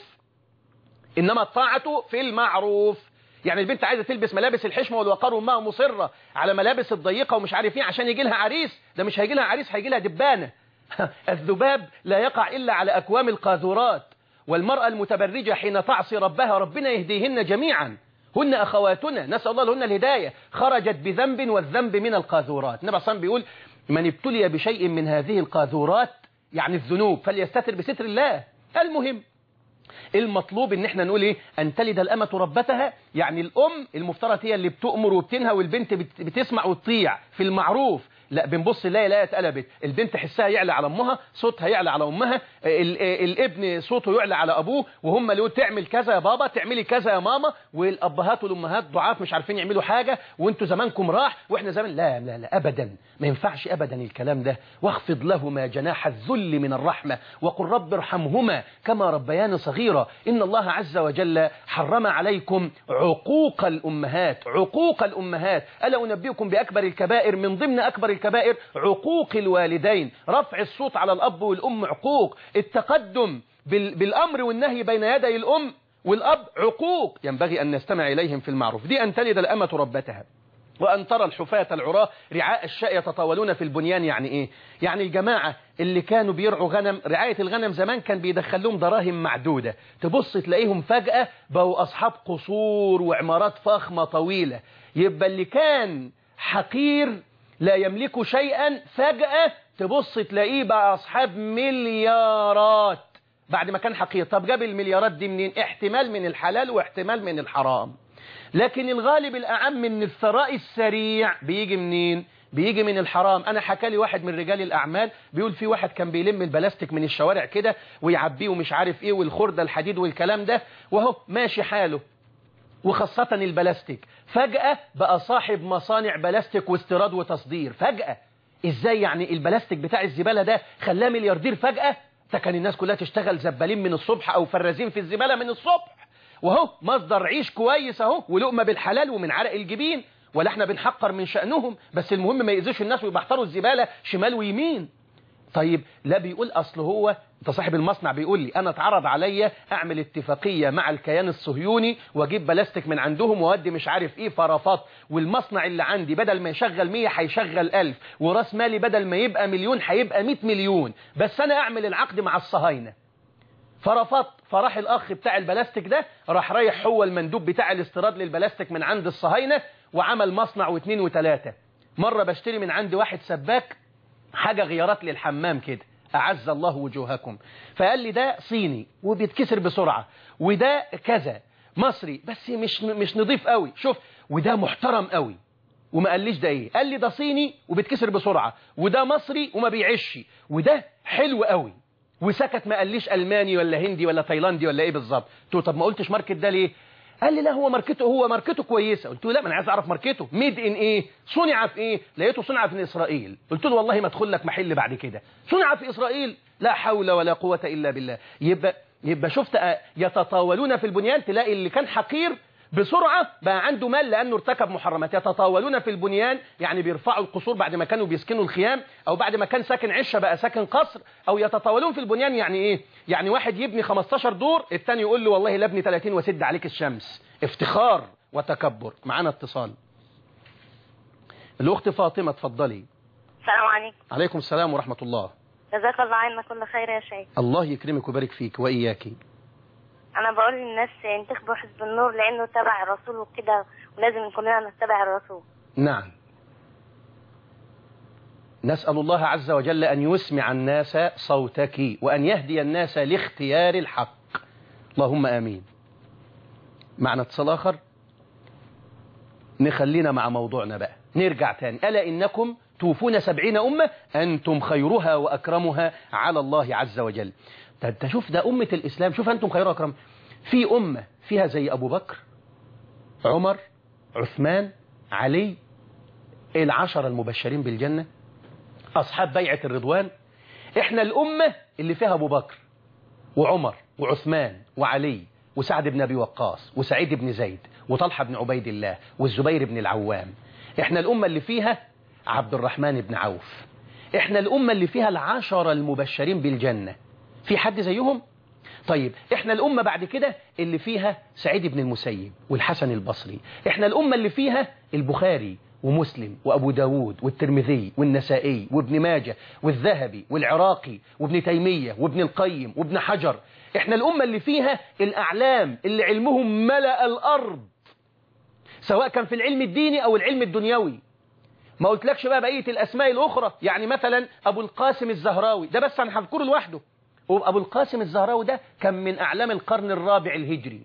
Speaker 1: إنما الطاعة في المعروف يعني البنت عايزة تلبس ملابس الحشمة والوقار وامها مصرة على ملابس الضيقة ومش عارف ايه عشان يجي لها عريس ده مش هيجي لها عريس هيجي لها دبانة الذباب لا يقع إلا على أكوام القاذورات والمرأة المتبرجة حين تعصي ربها ربنا يهديهن جميعا هن أخواتنا نسأل الله لهن الهداية خرجت بذنب والذنب من القاذورات النبي صلى الله عليه وسلم بيقول من ابتلي بشيء من هذه القاذورات يعني الذنوب فليستتر بستر الله المهم المطلوب ان احنا نقول ايه ان تلد الامة ربتها يعني الام المفترض هي اللي بتؤمر وبتنهى والبنت بت- بتسمع وتطيع في المعروف لا بنبص نلاقي لا اتقلبت البنت حسها يعلى على امها صوتها يعلى على امها ال- الابن صوته يعلى على ابوه وهم اللي يقول تعمل كذا يا بابا تعملي كذا يا ماما والابهات والامهات ضعاف مش عارفين يعملوا حاجه وانتوا زمانكم راح واحنا زمان لا لا لا ابدا ما ينفعش ابدا الكلام ده واخفض لهما جناح الذل من الرحمه وقل رب ارحمهما كما ربياني صغيرا ان الله عز وجل حرم عليكم عقوق الامهات عقوق الامهات الا انبئكم باكبر الكبائر من ضمن اكبر الكبائر عقوق الوالدين رفع الصوت على الاب والام عقوق التقدم بال- بالامر والنهي بين يدي الام والاب عقوق ينبغي ان نستمع اليهم في المعروف دي ان تلد الامه ربتها وأن ترى الحفاة العراة رعاء الشاء يتطاولون في البنيان يعني إيه؟ يعني الجماعة اللي كانوا بيرعوا غنم رعاية الغنم زمان كان بيدخل لهم دراهم معدودة تبص تلاقيهم فجأة بقوا أصحاب قصور وعمارات فخمة طويلة يبقى اللي كان حقير لا يملك شيئا فجأة تبص تلاقيه بقى أصحاب مليارات بعد ما كان حقير طب جاب المليارات دي منين احتمال من الحلال واحتمال من الحرام لكن الغالب الأعم ان الثراء السريع بيجي منين بيجي من الحرام انا حكى لي واحد من رجال الاعمال بيقول في واحد كان بيلم البلاستيك من الشوارع كده ويعبيه ومش عارف ايه والخردة الحديد والكلام ده وهو ماشي حاله وخاصة البلاستيك فجأة بقى صاحب مصانع بلاستيك واستيراد وتصدير فجأة ازاي يعني البلاستيك بتاع الزبالة ده خلاه ملياردير فجأة ده كان الناس كلها تشتغل زبالين من الصبح او فرازين في الزبالة من الصبح وهو مصدر عيش كويس اهو ولقمة بالحلال ومن عرق الجبين ولا احنا بنحقر من شأنهم بس المهم ما يأذوش الناس ويبحتروا الزبالة شمال ويمين طيب لا بيقول أصل هو انت صاحب المصنع بيقول لي أنا اتعرض عليا أعمل اتفاقية مع الكيان الصهيوني وأجيب بلاستيك من عندهم وأودي مش عارف إيه فرافات والمصنع اللي عندي بدل ما يشغل 100 هيشغل 1000 وراس مالي بدل ما يبقى مليون هيبقى 100 مليون بس أنا أعمل العقد مع الصهاينة فرفضت فراح الأخ بتاع البلاستيك ده راح رايح هو المندوب بتاع الاستيراد للبلاستيك من عند الصهاينة وعمل مصنع واثنين وثلاثة مرة بشتري من عند واحد سباك حاجة غيارات للحمام كده أعز الله وجوهكم فقال لي ده صيني وبيتكسر بسرعة وده كذا مصري بس مش مش نضيف قوي شوف وده محترم قوي وما قاليش ده ايه قال لي ده صيني وبيتكسر بسرعة وده مصري وما بيعش وده حلو قوي وسكت ما قاليش ألماني ولا هندي ولا تايلاندي ولا ايه بالظبط قلت له طب ما قلتش ماركت ده ليه قال لي لا هو ماركته هو ماركته كويسه قلت له لا ما انا عايز اعرف ماركته ميد ان ايه صنع في ايه لقيته صنع في اسرائيل قلت له والله ما ادخل لك محل بعد كده صنع في اسرائيل لا حول ولا قوه الا بالله يبقى يبقى شفت يتطاولون في البنيان تلاقي اللي كان حقير بسرعة بقى عنده مال لأنه ارتكب محرمات يتطاولون في البنيان يعني بيرفعوا القصور بعد ما كانوا بيسكنوا الخيام أو بعد ما كان ساكن عشة بقى ساكن قصر أو يتطاولون في البنيان يعني إيه يعني واحد يبني 15 دور التاني يقول له والله لا ابني 30 وسد عليك الشمس افتخار وتكبر معانا اتصال الأخت فاطمة اتفضلي
Speaker 7: السلام عليكم
Speaker 1: عليكم السلام ورحمة الله
Speaker 7: جزاك الله عنا كل خير يا شيخ
Speaker 1: الله يكرمك ويبارك فيك وإياكي
Speaker 7: انا بقول للناس انتخبوا حزب النور لانه تبع الرسول وكده ولازم كلنا نتبع الرسول
Speaker 1: نعم نسأل الله عز وجل أن يسمع الناس صوتك وأن يهدي الناس لاختيار الحق اللهم آمين معنا اتصال آخر نخلينا مع موضوعنا بقى نرجع تاني ألا إنكم توفون سبعين أمة أنتم خيرها وأكرمها على الله عز وجل انت شوف ده أمة الإسلام شوف أنتم خيرها وأكرم في أمة فيها زي أبو بكر عمر عثمان علي العشر المبشرين بالجنة أصحاب بيعة الرضوان إحنا الأمة اللي فيها أبو بكر وعمر وعثمان وعلي وسعد بن أبي وقاص وسعيد بن زيد وطلحة بن عبيد الله والزبير بن العوام إحنا الأمة اللي فيها عبد الرحمن بن عوف إحنا الأمة اللي فيها العشر المبشرين بالجنة في حد زيهم؟ طيب احنا الأمة بعد كده اللي فيها سعيد بن المسيب والحسن البصري احنا الأمة اللي فيها البخاري ومسلم وأبو داود والترمذي والنسائي وابن ماجه والذهبي والعراقي وابن تيمية وابن القيم وابن حجر احنا الأمة اللي فيها الأعلام اللي علمهم ملأ الأرض سواء كان في العلم الديني أو العلم الدنيوي ما قلتلكش بقى بقية الأسماء الأخرى يعني مثلا أبو القاسم الزهراوي ده بس أنا هذكره لوحده أبو القاسم الزهراوي ده كان من أعلام القرن الرابع الهجري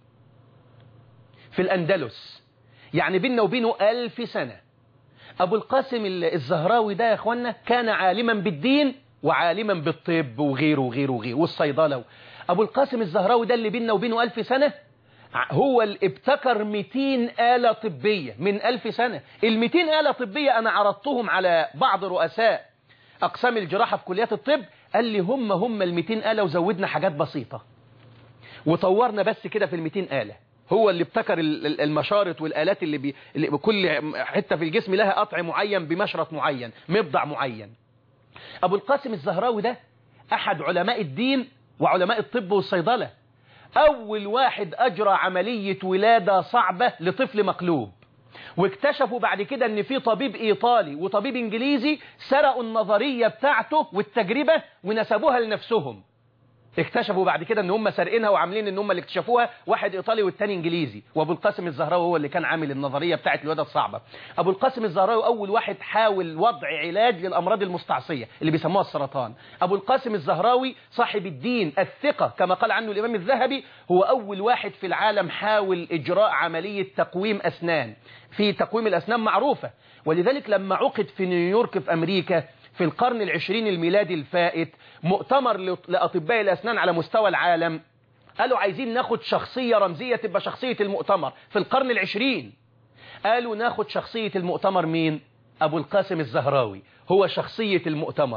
Speaker 1: في الأندلس يعني بيننا وبينه ألف سنة أبو القاسم الزهراوي ده يا أخوانا كان عالما بالدين وعالما بالطب وغيره وغيره وغيره والصيدلة أبو القاسم الزهراوي ده اللي بيننا وبينه ألف سنة هو اللي ابتكر 200 آلة طبية من ألف سنة ال 200 آلة طبية أنا عرضتهم على بعض رؤساء أقسام الجراحة في كليات الطب قال لي هم هم ال 200 آلة وزودنا حاجات بسيطة وطورنا بس كده في ال 200 آلة هو اللي ابتكر المشارط والآلات اللي, بي... اللي بكل حتة في الجسم لها قطع معين بمشرط معين مبضع معين أبو القاسم الزهراوي ده أحد علماء الدين وعلماء الطب والصيدلة أول واحد أجرى عملية ولادة صعبة لطفل مقلوب واكتشفوا بعد كده ان في طبيب ايطالي وطبيب انجليزي سرقوا النظرية بتاعته والتجربة ونسبوها لنفسهم اكتشفوا بعد كده ان هم سارقينها وعاملين ان هم اللي اكتشفوها واحد ايطالي والتاني انجليزي وابو القاسم الزهراوي هو اللي كان عامل النظريه بتاعه الولاده الصعبه ابو القاسم الزهراوي اول واحد حاول وضع علاج للامراض المستعصيه اللي بيسموها السرطان ابو القاسم الزهراوي صاحب الدين الثقه كما قال عنه الامام الذهبي هو اول واحد في العالم حاول اجراء عمليه تقويم اسنان في تقويم الاسنان معروفه ولذلك لما عقد في نيويورك في امريكا في القرن العشرين الميلادي الفائت مؤتمر لأطباء الأسنان على مستوى العالم قالوا عايزين ناخد شخصية رمزية تبقى شخصية المؤتمر في القرن العشرين قالوا ناخد شخصية المؤتمر مين أبو القاسم الزهراوي هو شخصية المؤتمر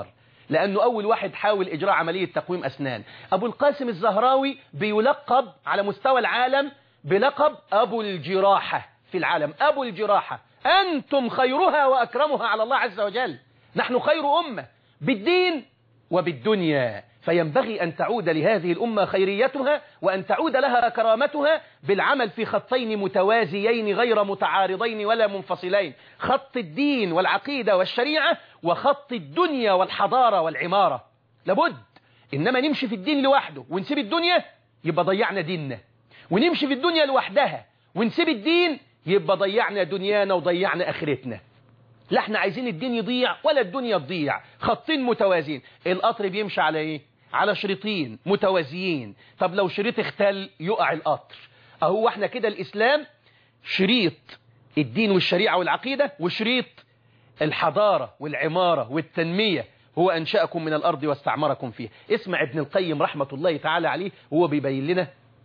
Speaker 1: لأنه أول واحد حاول إجراء عملية تقويم أسنان أبو القاسم الزهراوي بيلقب على مستوى العالم بلقب أبو الجراحة في العالم أبو الجراحة أنتم خيرها وأكرمها على الله عز وجل نحن خير أمة بالدين وبالدنيا فينبغي أن تعود لهذه الأمة خيريتها وأن تعود لها كرامتها بالعمل في خطين متوازيين غير متعارضين ولا منفصلين خط الدين والعقيدة والشريعة وخط الدنيا والحضارة والعمارة لابد إنما نمشي في الدين لوحده ونسيب الدنيا يبقى ضيعنا ديننا ونمشي في الدنيا لوحدها ونسيب الدين يبقى ضيعنا دنيانا وضيعنا آخرتنا لا احنا عايزين الدين يضيع ولا الدنيا تضيع خطين متوازيين القطر بيمشي على ايه على شريطين متوازيين طب لو شريط اختل يقع القطر اهو احنا كده الاسلام شريط الدين والشريعة والعقيدة وشريط الحضارة والعمارة والتنمية هو أنشأكم من الأرض واستعمركم فيها اسمع ابن القيم رحمة الله تعالى عليه هو بيبين لنا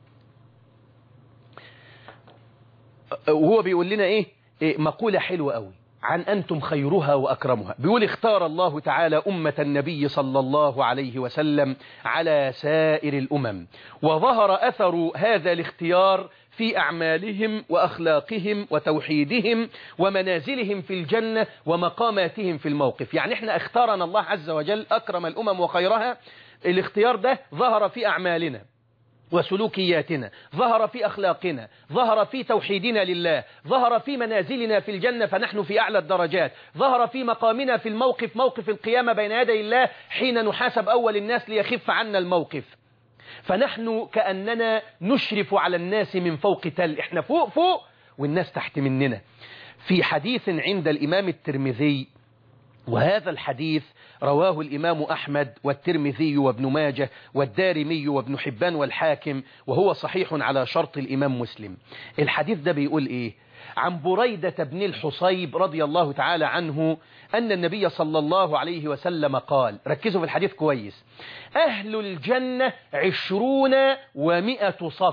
Speaker 1: وهو بيقول لنا إيه, إيه مقولة حلوة قوي عن أنتم خيرها وأكرمها بيقول اختار الله تعالى أمة النبي صلى الله عليه وسلم على سائر الأمم وظهر أثر هذا الاختيار في أعمالهم وأخلاقهم وتوحيدهم ومنازلهم في الجنة ومقاماتهم في الموقف يعني احنا اختارنا الله عز وجل أكرم الأمم وخيرها الاختيار ده ظهر في أعمالنا وسلوكياتنا ظهر في أخلاقنا ظهر في توحيدنا لله ظهر في منازلنا في الجنة فنحن في أعلى الدرجات ظهر في مقامنا في الموقف موقف القيامة بين يدي الله حين نحاسب أول الناس ليخف عنا الموقف فنحن كأننا نشرف على الناس من فوق تل احنا فوق فوق والناس تحت مننا في حديث عند الإمام الترمذي وهذا الحديث رواه الإمام أحمد والترمذي وابن ماجه والدارمي وابن حبان والحاكم وهو صحيح على شرط الإمام مسلم الحديث ده بيقول إيه عن بريدة بن الحصيب رضي الله تعالى عنه أن النبي صلى الله عليه وسلم قال ركزوا في الحديث كويس أهل الجنة عشرون ومئة صف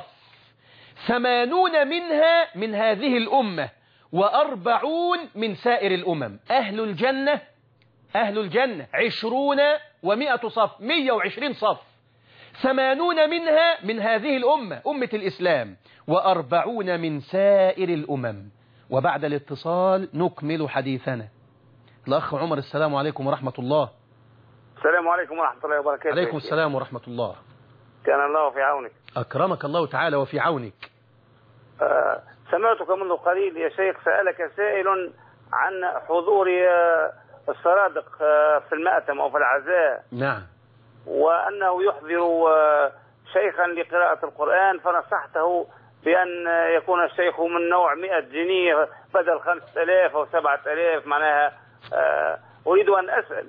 Speaker 1: ثمانون منها من هذه الأمة وأربعون من سائر الأمم أهل الجنة أهل الجنة عشرون ومئة صف مية وعشرين صف ثمانون منها من هذه الأمة أمة الإسلام وأربعون من سائر الأمم وبعد الاتصال نكمل حديثنا الأخ عمر السلام عليكم ورحمة الله
Speaker 8: السلام عليكم ورحمة الله وبركاته
Speaker 1: عليكم السلام ورحمة الله
Speaker 8: كان الله في عونك
Speaker 1: أكرمك الله تعالى وفي عونك
Speaker 8: آه سمعتك منذ قليل يا شيخ سألك سائل عن حضور آه السرادق آه في المأتم أو في العزاء
Speaker 1: نعم
Speaker 8: وأنه يحضر شيخا لقراءة القرآن فنصحته بأن يكون الشيخ من نوع 100 جنيه بدل 5000 أو 7000 معناها أريد أن أسأل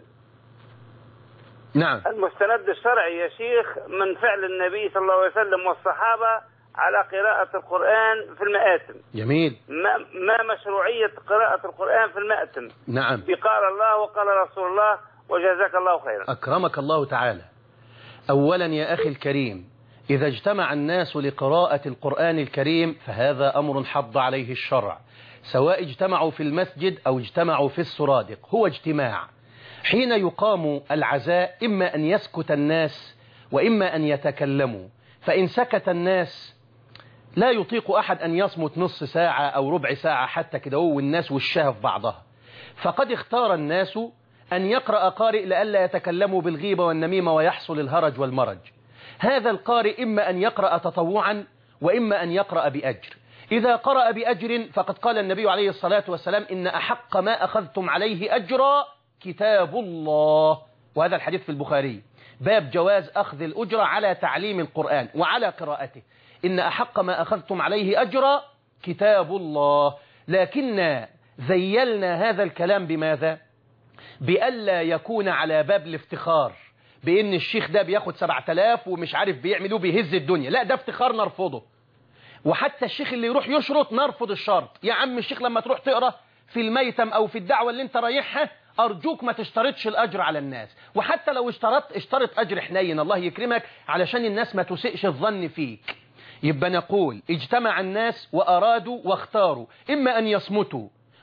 Speaker 1: نعم
Speaker 8: المستند الشرعي يا شيخ من فعل النبي صلى الله عليه وسلم والصحابة على قراءة القرآن في المآتم
Speaker 1: جميل
Speaker 8: ما, ما مشروعية قراءة القرآن في المآتم
Speaker 1: نعم
Speaker 8: بقال الله وقال رسول الله وجزاك الله خيرا
Speaker 1: أكرمك الله تعالى أولا يا أخي الكريم إذا اجتمع الناس لقراءة القرآن الكريم فهذا أمر حض عليه الشرع سواء اجتمعوا في المسجد أو اجتمعوا في السرادق هو اجتماع حين يقام العزاء إما أن يسكت الناس وإما أن يتكلموا فإن سكت الناس لا يطيق أحد أن يصمت نص ساعة أو ربع ساعة حتى كده والناس وشها في بعضها فقد اختار الناس أن يقرأ قارئ لئلا يتكلموا بالغيبة والنميمة ويحصل الهرج والمرج هذا القارئ إما أن يقرأ تطوعا وإما أن يقرأ بأجر إذا قرأ بأجر فقد قال النبي عليه الصلاة والسلام إن أحق ما أخذتم عليه أجرا كتاب الله وهذا الحديث في البخاري باب جواز أخذ الأجرة على تعليم القرآن وعلى قراءته إن أحق ما أخذتم عليه أجرا كتاب الله لكن زيلنا هذا الكلام بماذا بألا يكون على باب الافتخار بأن الشيخ ده بياخد 7000 ومش عارف بيعملوه بيهز الدنيا لا ده افتخار نرفضه وحتى الشيخ اللي يروح يشرط نرفض الشرط يا عم الشيخ لما تروح تقرأ في الميتم أو في الدعوة اللي انت رايحها أرجوك ما تشترطش الأجر على الناس وحتى لو اشترطت اشترط أجر حنين الله يكرمك علشان الناس ما تسئش الظن فيك يبقى نقول اجتمع الناس وأرادوا واختاروا إما أن يصمتوا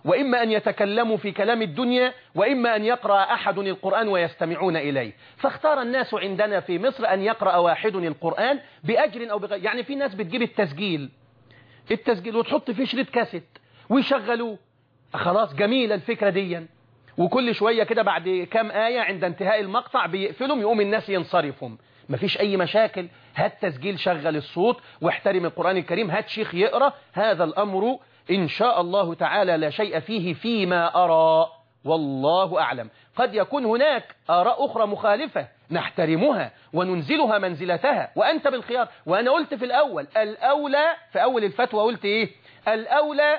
Speaker 1: وإما أن يتكلموا في كلام الدنيا وإما أن يقرأ أحد القرآن ويستمعون إليه فاختار الناس عندنا في مصر أن يقرأ واحد القرآن بأجر أو بغير يعني في ناس بتجيب التسجيل التسجيل وتحط فيه شريط كاسيت ويشغلوه خلاص جميلة الفكرة دي وكل شوية كده بعد كام آية عند انتهاء المقطع بيقفلهم يقوم الناس ينصرفهم مفيش أي مشاكل هات تسجيل شغل الصوت واحترم القرآن الكريم هات شيخ يقرأ هذا الأمر إن شاء الله تعالى لا شيء فيه فيما أرى والله أعلم قد يكون هناك آراء أخرى مخالفة نحترمها وننزلها منزلتها وأنت بالخيار وأنا قلت في الأول الأولى في أول الفتوى قلت إيه الأولى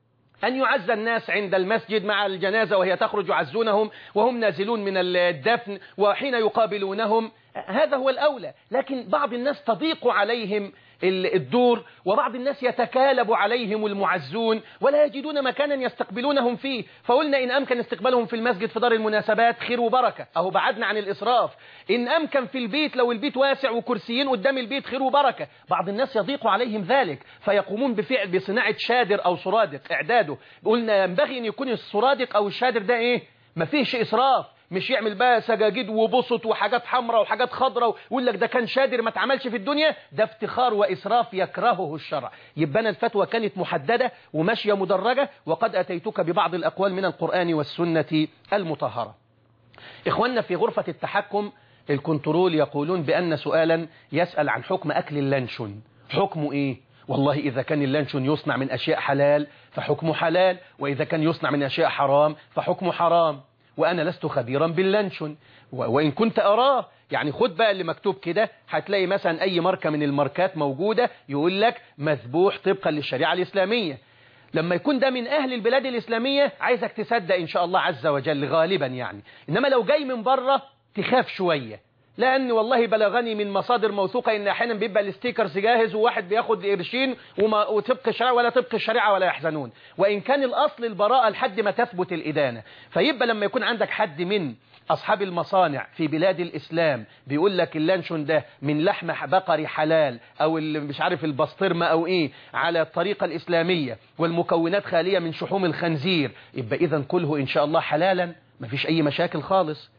Speaker 1: أن يعز الناس عند المسجد مع الجنازة وهي تخرج يعزونهم وهم نازلون من الدفن وحين يقابلونهم هذا هو الأولى لكن بعض الناس تضيق عليهم الدور وبعض الناس يتكالب عليهم المعزون ولا يجدون مكانا يستقبلونهم فيه فقلنا إن أمكن استقبالهم في المسجد في دار المناسبات خير وبركة أهو بعدنا عن الإسراف إن أمكن في البيت لو البيت واسع وكرسيين قدام البيت خير وبركة بعض الناس يضيق عليهم ذلك فيقومون بفعل بصناعة شادر أو سرادق إعداده قلنا ينبغي أن يكون السرادق أو الشادر ده إيه ما فيهش إسراف مش يعمل بقى سجاجيد وبسط وحاجات حمراء وحاجات خضراء ويقول لك ده كان شادر ما اتعملش في الدنيا ده افتخار وإسراف يكرهه الشرع يبقى أنا الفتوى كانت محددة وماشية مدرجة وقد أتيتك ببعض الأقوال من القرآن والسنة المطهرة إخواننا في غرفة التحكم الكنترول يقولون بأن سؤالا يسأل عن حكم أكل اللانشون حكمه إيه والله إذا كان اللانشون يصنع من أشياء حلال فحكمه حلال وإذا كان يصنع من أشياء حرام فحكمه حرام وأنا لست خبيرا باللانشون وإن كنت أراه يعني خد بقى اللي مكتوب كده هتلاقي مثلا أي ماركة من الماركات موجودة يقول لك مذبوح طبقا للشريعة الإسلامية لما يكون ده من أهل البلاد الإسلامية عايزك تصدق إن شاء الله عز وجل غالبا يعني إنما لو جاي من بره تخاف شوية لأن والله بلغني من مصادر موثوقة إن أحيانا بيبقى الستيكرز جاهز وواحد بياخد قرشين وما وطبق الشريعة ولا طبق الشريعة ولا يحزنون وإن كان الأصل البراءة لحد ما تثبت الإدانة فيبقى لما يكون عندك حد من أصحاب المصانع في بلاد الإسلام بيقول لك اللانشون ده من لحم بقري حلال أو مش عارف البسطرمة أو إيه على الطريقة الإسلامية والمكونات خالية من شحوم الخنزير يبقى إذا كله إن شاء الله حلالا مفيش أي مشاكل خالص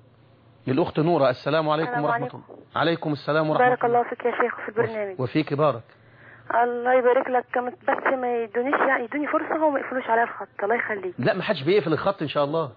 Speaker 1: للأخت نورة السلام عليكم
Speaker 9: السلام
Speaker 1: ورحمة
Speaker 9: عليكم.
Speaker 1: الله عليكم السلام ورحمة
Speaker 9: بارك الله فيك يا شيخ في البرنامج
Speaker 1: وفيك بارك
Speaker 9: الله يبارك لك كم بس ما يدونيش يعني يدوني فرصة وما يقفلوش عليا الخط الله يخليك
Speaker 1: لا ما حدش بيقفل الخط إن شاء الله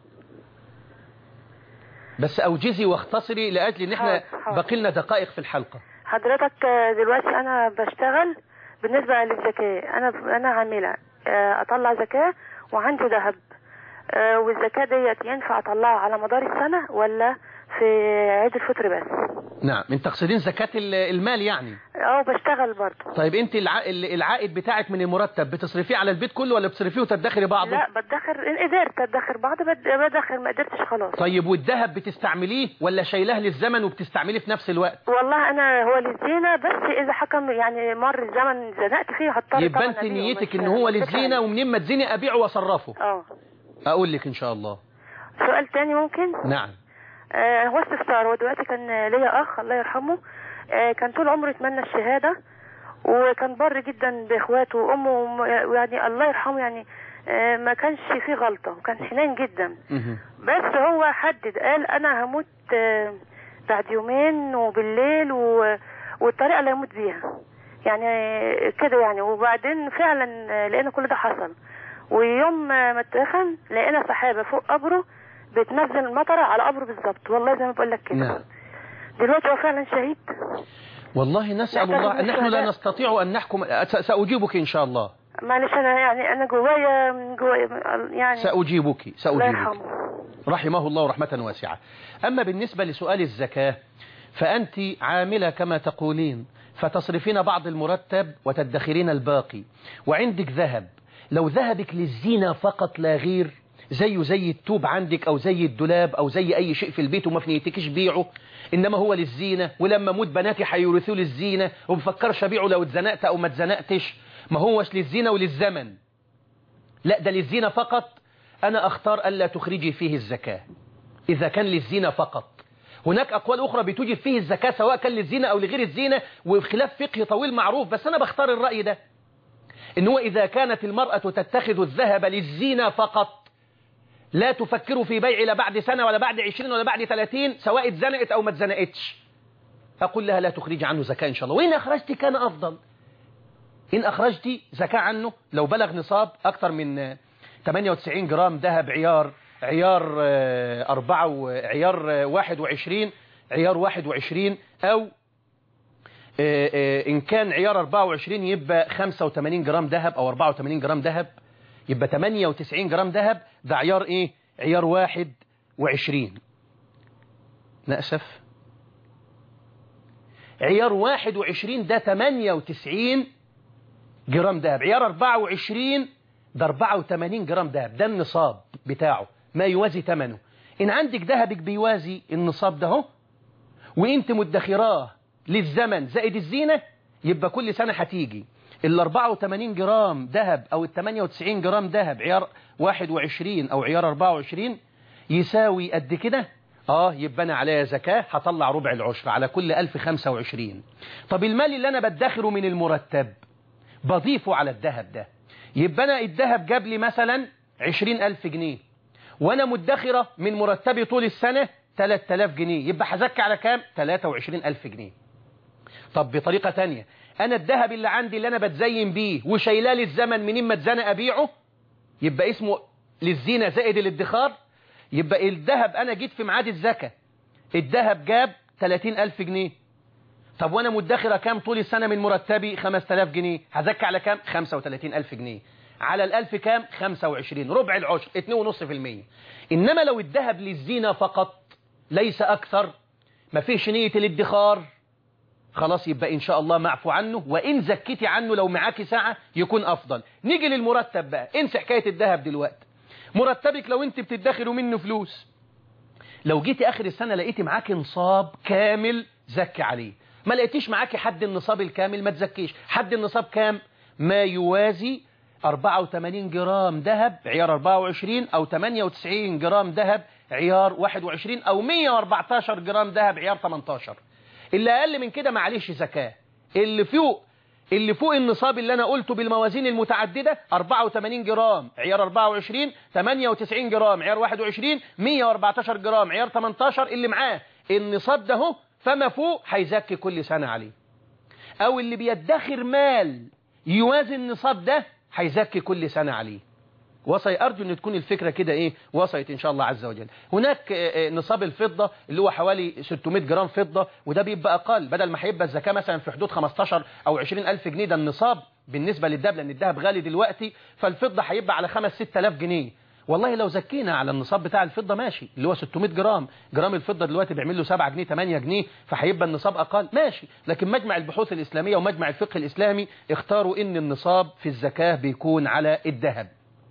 Speaker 1: بس أوجزي واختصري لأجل إن إحنا
Speaker 9: حاضر، حاضر.
Speaker 1: باقي لنا دقائق في الحلقة
Speaker 9: حضرتك آه، دلوقتي انا بشتغل بالنسبة للزكاة انا انا عاملة آه، اطلع زكاة وعندي ذهب آه، والزكاة ديت ينفع اطلعها على مدار السنة ولا في عيد الفطر بس
Speaker 1: نعم من تقصدين زكاة ال- المال يعني
Speaker 9: اه بشتغل برضه
Speaker 1: طيب أنت الع... ال- العائد بتاعك من المرتب بتصرفيه على البيت كله ولا بتصرفيه وتدخري بعضه
Speaker 9: لا بدخر ان قدرت ادخر بعض بد- بدخر ما قدرتش خلاص
Speaker 1: طيب والذهب بتستعمليه ولا شايلاه للزمن وبتستعمليه في نفس الوقت
Speaker 9: والله انا هو للزينة بس اذا حكم يعني مر الزمن زنقت فيه هضطر
Speaker 1: يبقى
Speaker 9: طبعاً
Speaker 1: انت
Speaker 9: أبيعه،
Speaker 1: نيتك
Speaker 9: مش-
Speaker 1: ان هو
Speaker 9: مش
Speaker 1: للزينة
Speaker 9: عليه.
Speaker 1: ومنين ما تزيني ابيعه واصرفه
Speaker 9: اه
Speaker 1: اقول لك ان شاء الله
Speaker 9: سؤال تاني ممكن
Speaker 1: نعم
Speaker 9: آه هو استفسار هو دلوقتي كان ليا اخ الله يرحمه آه كان طول عمره يتمنى الشهادة وكان بر جدا باخواته وامه وم- يعني الله يرحمه يعني آه ما كانش فيه غلطة وكان حنين جدا
Speaker 1: مهم.
Speaker 9: بس هو حدد قال انا هموت آه، بعد يومين وبالليل و... والطريقه اللي هموت بيها يعني آه، كده يعني وبعدين فعلا آه، لقينا كل ده حصل ويوم آه، ما اتدفن لقينا سحابه فوق قبره بتنزل المطره على قبره بالظبط والله زي ما بقول لك كده
Speaker 1: نعم
Speaker 9: دلوقتي هو فعلا شهيد
Speaker 1: والله نسأل
Speaker 9: نحتاج
Speaker 1: الله نحن لا
Speaker 9: للشهداء.
Speaker 1: نستطيع أن نحكم س- سأجيبك إن شاء الله
Speaker 9: معلش انا يعني انا جوايا من جوايا يعني
Speaker 1: سأجيبك
Speaker 9: الله
Speaker 1: سأجيبك
Speaker 9: يرحمه
Speaker 1: رحمه الله رحمة واسعة أما بالنسبة لسؤال الزكاة فأنت عاملة كما تقولين فتصرفين بعض المرتب وتدخرين الباقي وعندك ذهب لو ذهبك للزينة فقط لا غير زيه زي التوب عندك أو زي الدولاب أو زي أي شيء في البيت وما في نيتكش بيعه إنما هو للزينة ولما موت بناتي هيورثوه للزينة ومفكرش أبيعه لو اتزنقت أو ما اتزنقتش ما هوش للزينة وللزمن لا ده للزينة فقط أنا أختار ألا تخرجي فيه الزكاة إذا كان للزينة فقط هناك أقوال أخرى بتوجب فيه الزكاة سواء كان للزينة أو لغير الزينة وخلاف فقهي طويل معروف بس أنا بختار الرأي ده إن هو إذا كانت المرأة تتخذ الذهب للزينة فقط لا تفكر في بيع لا بعد سنة ولا بعد عشرين ولا بعد ثلاثين سواء اتزنقت أو ما اتزنقتش أقول لها لا تخرج عنه زكاة إن شاء الله وإن أخرجت كان أفضل إن أخرجت زكاة عنه لو بلغ نصاب أكثر من 98 جرام ذهب عيار عيار آه، أربعة وعيار آه، واحد وعشرين عيار واحد وعشرين أو آه، آه، إن كان عيار 24 يبقى 85 جرام ذهب أو 84 جرام ذهب يبقى 98 جرام ذهب ده عيار إيه عيار واحد وعشرين نأسف عيار واحد وعشرين ده 98 جرام دهب عيار 24 ده 84 جرام دهب ده النصاب بتاعه ما يوازي ثمنه إن عندك دهبك بيوازي النصاب ده هو وانت مدخراه للزمن زائد الزينة يبقى كل سنة هتيجي ال 84 جرام ذهب او ال 98 جرام ذهب عيار 21 او عيار 24 يساوي قد كده اه يبقى انا عليا زكاة هطلع ربع العشر على كل 1025 طب المال اللي انا بدخره من المرتب بضيفه على الذهب ده يبقى انا الذهب جاب لي مثلا 20000 جنيه وانا مدخرة من مرتبي طول السنة 3000 جنيه يبقى هزكي على كام 23000 جنيه طب بطريقة تانية انا الذهب اللي عندي اللي انا بتزين بيه وشايلاه للزمن منين ما اتزنق ابيعه يبقى اسمه للزينة زائد الادخار يبقى الذهب انا جيت في ميعاد الزكاة الذهب جاب 30000 جنيه طب وانا مدخرة كام طول السنة من مرتبي 5000 جنيه هزكي على كام 35000 جنيه على الألف كام 25 ربع العشر 2.5% إنما لو الذهب للزينة فقط ليس أكثر ما فيش نية الادخار خلاص يبقى إن شاء الله معفو عنه وإن زكيتي عنه لو معاكي ساعة يكون أفضل نيجي للمرتب بقى انسى حكاية الذهب دلوقتي مرتبك لو انت بتدخروا منه فلوس لو جيتي آخر السنة لقيتي معاكي نصاب كامل زكي عليه ما لقيتيش معاكي حد النصاب الكامل ما تزكيش حد النصاب كام ما يوازي 84 جرام ذهب عيار 24 أو 98 جرام ذهب عيار 21 أو 114 جرام ذهب عيار 18 اللي أقل من كده معليش زكاة اللي فوق اللي فوق النصاب اللي أنا قلته بالموازين المتعددة 84 جرام عيار 24 98 جرام عيار 21 114 جرام عيار 18 اللي معاه النصاب ده هو فما فوق هيزكي كل سنة عليه أو اللي بيدخر مال يوازي النصاب ده هيزكي كل سنة عليه وصي أرجو أن تكون الفكرة كده إيه وصلت إن شاء الله عز وجل هناك نصاب الفضة اللي هو حوالي 600 جرام فضة وده بيبقى أقل بدل ما هيبقى الزكاة مثلا في حدود 15 أو 20 ألف جنيه ده النصاب بالنسبة للذهب لأن الذهب غالي دلوقتي فالفضة هيبقى على 5 6000 جنيه والله لو زكينا على النصاب بتاع الفضة ماشي اللي هو 600 جرام جرام الفضة دلوقتي بيعمل له 7 جنيه 8 جنيه فهيبقى النصاب أقل ماشي لكن مجمع البحوث الإسلامية ومجمع الفقه الإسلامي اختاروا إن النصاب في الزكاة بيكون على الذهب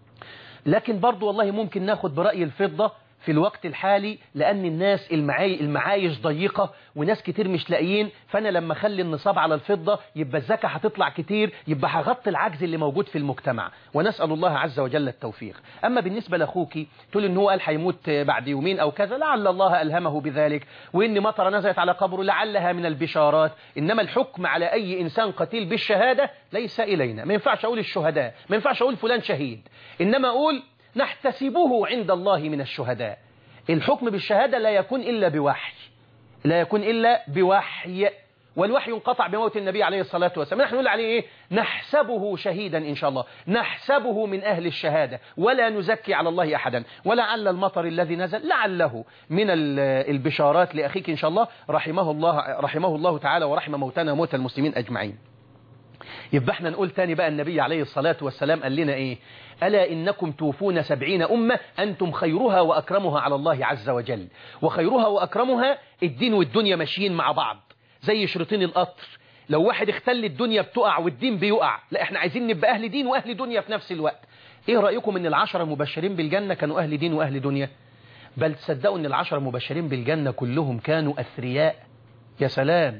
Speaker 1: لكن برضو والله ممكن ناخد برأي الفضة في الوقت الحالي لأن الناس المعاي المعايش ضيقة وناس كتير مش لاقيين فأنا لما أخلي النصاب على الفضة يبقى الزكاة هتطلع كتير يبقى هغطي العجز اللي موجود في المجتمع ونسأل الله عز وجل التوفيق أما بالنسبة لأخوك تقول إن هو قال هيموت بعد يومين أو كذا لعل الله ألهمه بذلك وإن مطر نزلت على قبره لعلها من البشارات إنما الحكم على أي إنسان قتيل بالشهادة ليس إلينا ما ينفعش أقول الشهداء ما ينفعش أقول فلان شهيد إنما أقول نحتسبه عند الله من الشهداء الحكم بالشهادة لا يكون إلا بوحي لا يكون إلا بوحي والوحي انقطع بموت النبي عليه الصلاة والسلام نحن نقول عليه إيه؟ نحسبه شهيدا إن شاء الله نحسبه من أهل الشهادة ولا نزكي على الله أحدا ولعل المطر الذي نزل لعله من البشارات لأخيك إن شاء الله رحمه الله, رحمه الله تعالى ورحم موتنا موت المسلمين أجمعين يبقى احنا نقول تاني بقى النبي عليه الصلاة والسلام قال لنا ايه ألا إنكم توفون سبعين أمة أنتم خيرها وأكرمها على الله عز وجل وخيرها وأكرمها الدين والدنيا ماشيين مع بعض زي شريطين القطر لو واحد اختل الدنيا بتقع والدين بيقع لا احنا عايزين نبقى أهل دين وأهل دنيا في نفس الوقت ايه رأيكم ان العشرة مبشرين بالجنة كانوا أهل دين وأهل دنيا بل تصدقوا ان العشرة مبشرين بالجنة كلهم كانوا أثرياء يا سلام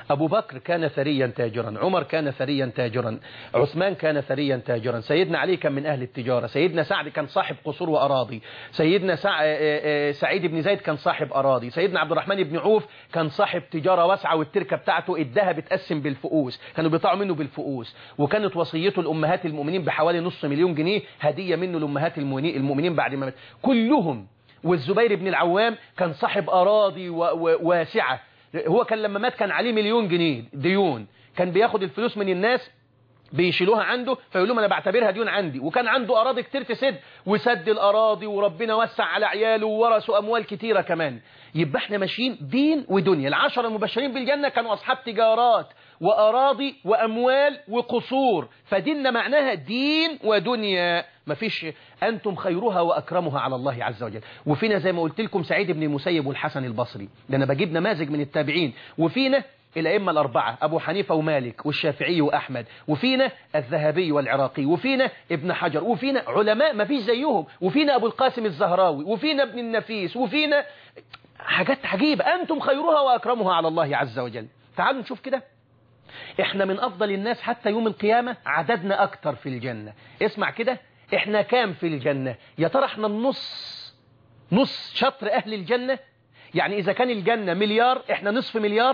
Speaker 1: أبو بكر كان ثريا تاجرا عمر كان ثريا تاجرا عثمان كان ثريا تاجرا سيدنا علي كان من أهل التجارة سيدنا سعد كان صاحب قصور وأراضي سيدنا سع... سعيد بن زيد كان صاحب أراضي سيدنا عبد الرحمن بن عوف كان صاحب تجارة واسعة والتركة بتاعته ادها بتقسم بالفؤوس كانوا بيطلعوا منه بالفؤوس وكانت وصيته لأمهات المؤمنين بحوالي نص مليون جنيه هدية منه لأمهات المؤمنين بعد ما مات كلهم والزبير بن العوام كان صاحب أراضي و... و... واسعة هو كان لما مات كان عليه مليون جنيه ديون كان بياخد الفلوس من الناس بيشيلوها عنده فيقول لهم انا بعتبرها ديون عندي وكان عنده اراضي كتير تسد وسد الاراضي وربنا وسع على عياله وورثوا اموال كتيره كمان يبقى احنا ماشيين دين ودنيا العشره المبشرين بالجنه كانوا اصحاب تجارات واراضي واموال وقصور فديننا معناها دين ودنيا مفيش أنتم خيرها وأكرمها على الله عز وجل وفينا زي ما قلت لكم سعيد بن المسيب والحسن البصري ده أنا بجيب نماذج من التابعين وفينا الأئمة الأربعة أبو حنيفة ومالك والشافعي وأحمد وفينا الذهبي والعراقي وفينا ابن حجر وفينا علماء ما فيش زيهم وفينا أبو القاسم الزهراوي وفينا ابن النفيس وفينا حاجات عجيبة أنتم خيرها وأكرمها على الله عز وجل تعالوا نشوف كده احنا من أفضل الناس حتى يوم القيامة عددنا أكتر في الجنة اسمع كده احنا كام في الجنة يا ترى احنا النص نص شطر أهل الجنة يعني إذا كان الجنة مليار احنا نصف مليار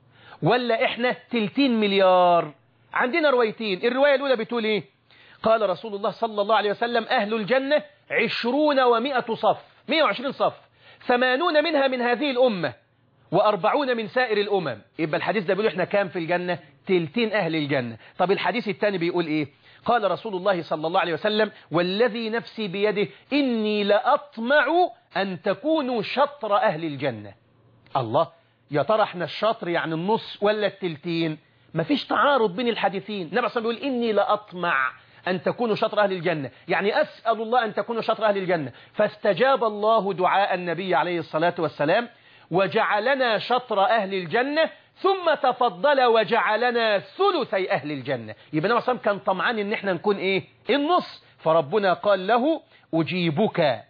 Speaker 1: ولا احنا تلتين مليار عندنا روايتين الرواية الأولى بتقول ايه قال رسول الله صلى الله عليه وسلم أهل الجنة عشرون ومائة صف مئة وعشرين صف ثمانون منها من هذه الأمة وأربعون من سائر الأمم يبقى الحديث ده بيقول احنا كام في الجنة تلتين أهل الجنة طب الحديث الثاني بيقول ايه قال رسول الله صلى الله عليه وسلم والذي نفسي بيده إني لأطمع أن تكونوا شطر أهل الجنة الله يا ترى احنا الشطر يعني النص ولا التلتين مفيش تعارض بين الحديثين النبي صلى الله عليه وسلم بيقول إني لأطمع أن تكونوا شطر أهل الجنة يعني أسأل الله أن تكونوا شطر أهل الجنة فاستجاب الله دعاء النبي عليه الصلاة والسلام وجعلنا شطر أهل الجنة ثم تفضل وجعلنا ثلثي أهل الجنة يبقى النبي صلى كان طمعان إن احنا نكون إيه النص فربنا قال له أجيبك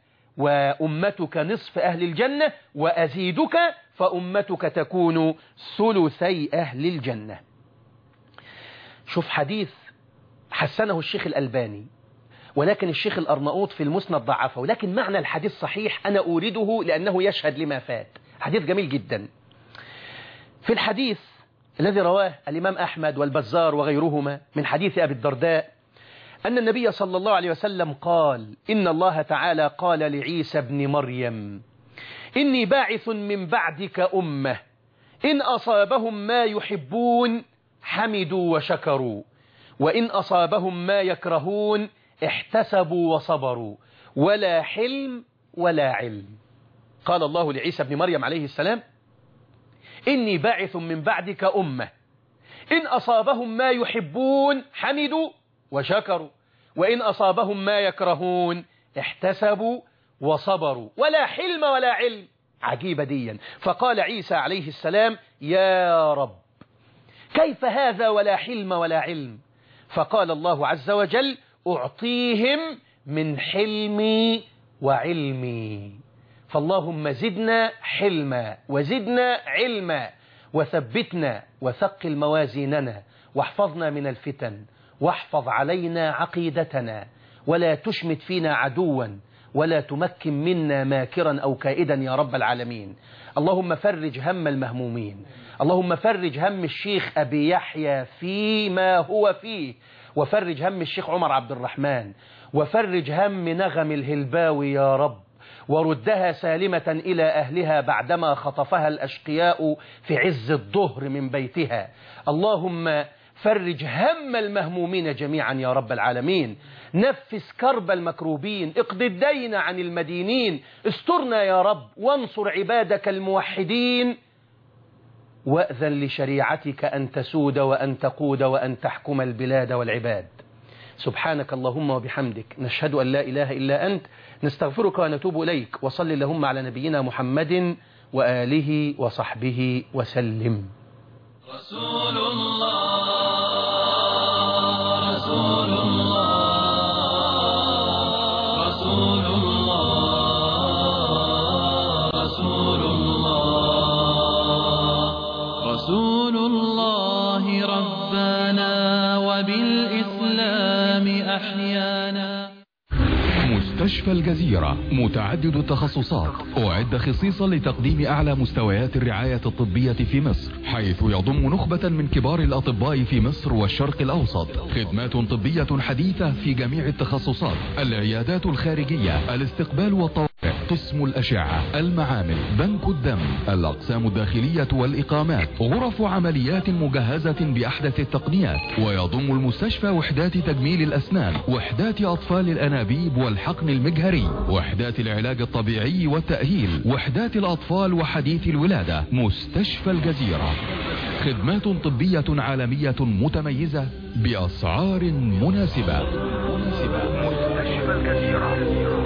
Speaker 1: وأمتك نصف أهل الجنة وأزيدك فأمتك تكون ثلثي أهل الجنة شوف حديث حسنه الشيخ الألباني ولكن الشيخ الأرناؤوط في المسند ضعفه ولكن معنى الحديث صحيح أنا أورده لأنه يشهد لما فات حديث جميل جدا في الحديث الذي رواه الإمام أحمد والبزار وغيرهما من حديث أبي الدرداء أن النبي صلى الله عليه وسلم قال إن الله تعالى قال لعيسى ابن مريم إني باعث من بعدك أمة إن أصابهم ما يحبون حمدوا وشكروا وإن أصابهم ما يكرهون احتسبوا وصبروا ولا حلم ولا علم قال الله لعيسى ابن مريم عليه السلام إني باعث من بعدك أمة إن أصابهم ما يحبون حمدوا وشكروا وإن أصابهم ما يكرهون احتسبوا وصبروا ولا حلم ولا علم عجيبة ديا فقال عيسى عليه السلام يا رب كيف هذا ولا حلم ولا علم فقال الله عز وجل أعطيهم من حلمي وعلمي فاللهم زدنا حلما وزدنا علما وثبتنا وثقل موازيننا واحفظنا من الفتن واحفظ علينا عقيدتنا ولا تشمت فينا عدوا ولا تمكن منا ماكرا أو كائدا يا رب العالمين اللهم فرج هم المهمومين اللهم فرج هم الشيخ أبي يحيى فيما هو فيه وفرج هم الشيخ عمر عبد الرحمن وفرج هم نغم الهلباوي يا رب وردها سالمة إلى أهلها بعدما خطفها الأشقياء في عز الظهر من بيتها اللهم فرج هم المهمومين جميعا يا رب العالمين نفس كرب المكروبين اقض الدين عن المدينين استرنا يا رب وانصر عبادك الموحدين وأذن لشريعتك أن تسود وأن تقود وأن تحكم البلاد والعباد سبحانك اللهم وبحمدك نشهد أن لا إله إلا أنت نستغفرك ونتوب إليك وصل اللهم على نبينا محمد وآله وصحبه وسلم
Speaker 10: رسول الله رسول الله رسول الله رسول الله رسول الله والإسلام أحيانا
Speaker 11: مستشفى الجزيرة متعدد التخصصات أعد خصيصا لتقديم أعلى مستويات الرعاية الطبية في مصر حيث يضم نخبة من كبار الأطباء في مصر والشرق الأوسط خدمات طبية حديثة في جميع التخصصات العيادات الخارجية الاستقبال والطوارئ قسم الأشعة المعامل بنك الدم الأقسام الداخلية والإقامات غرف عمليات مجهزة بأحدث التقنيات ويضم المستشفى وحدات تجميل الأسنان وحدات أطفال الأنابيب والحقن المجهري وحدات العلاج الطبيعي والتأهيل وحدات الأطفال وحديث الولادة مستشفى الجزيرة خدمات طبية عالمية متميزة بأسعار مناسبة مناسبة مستشفى الجزيرة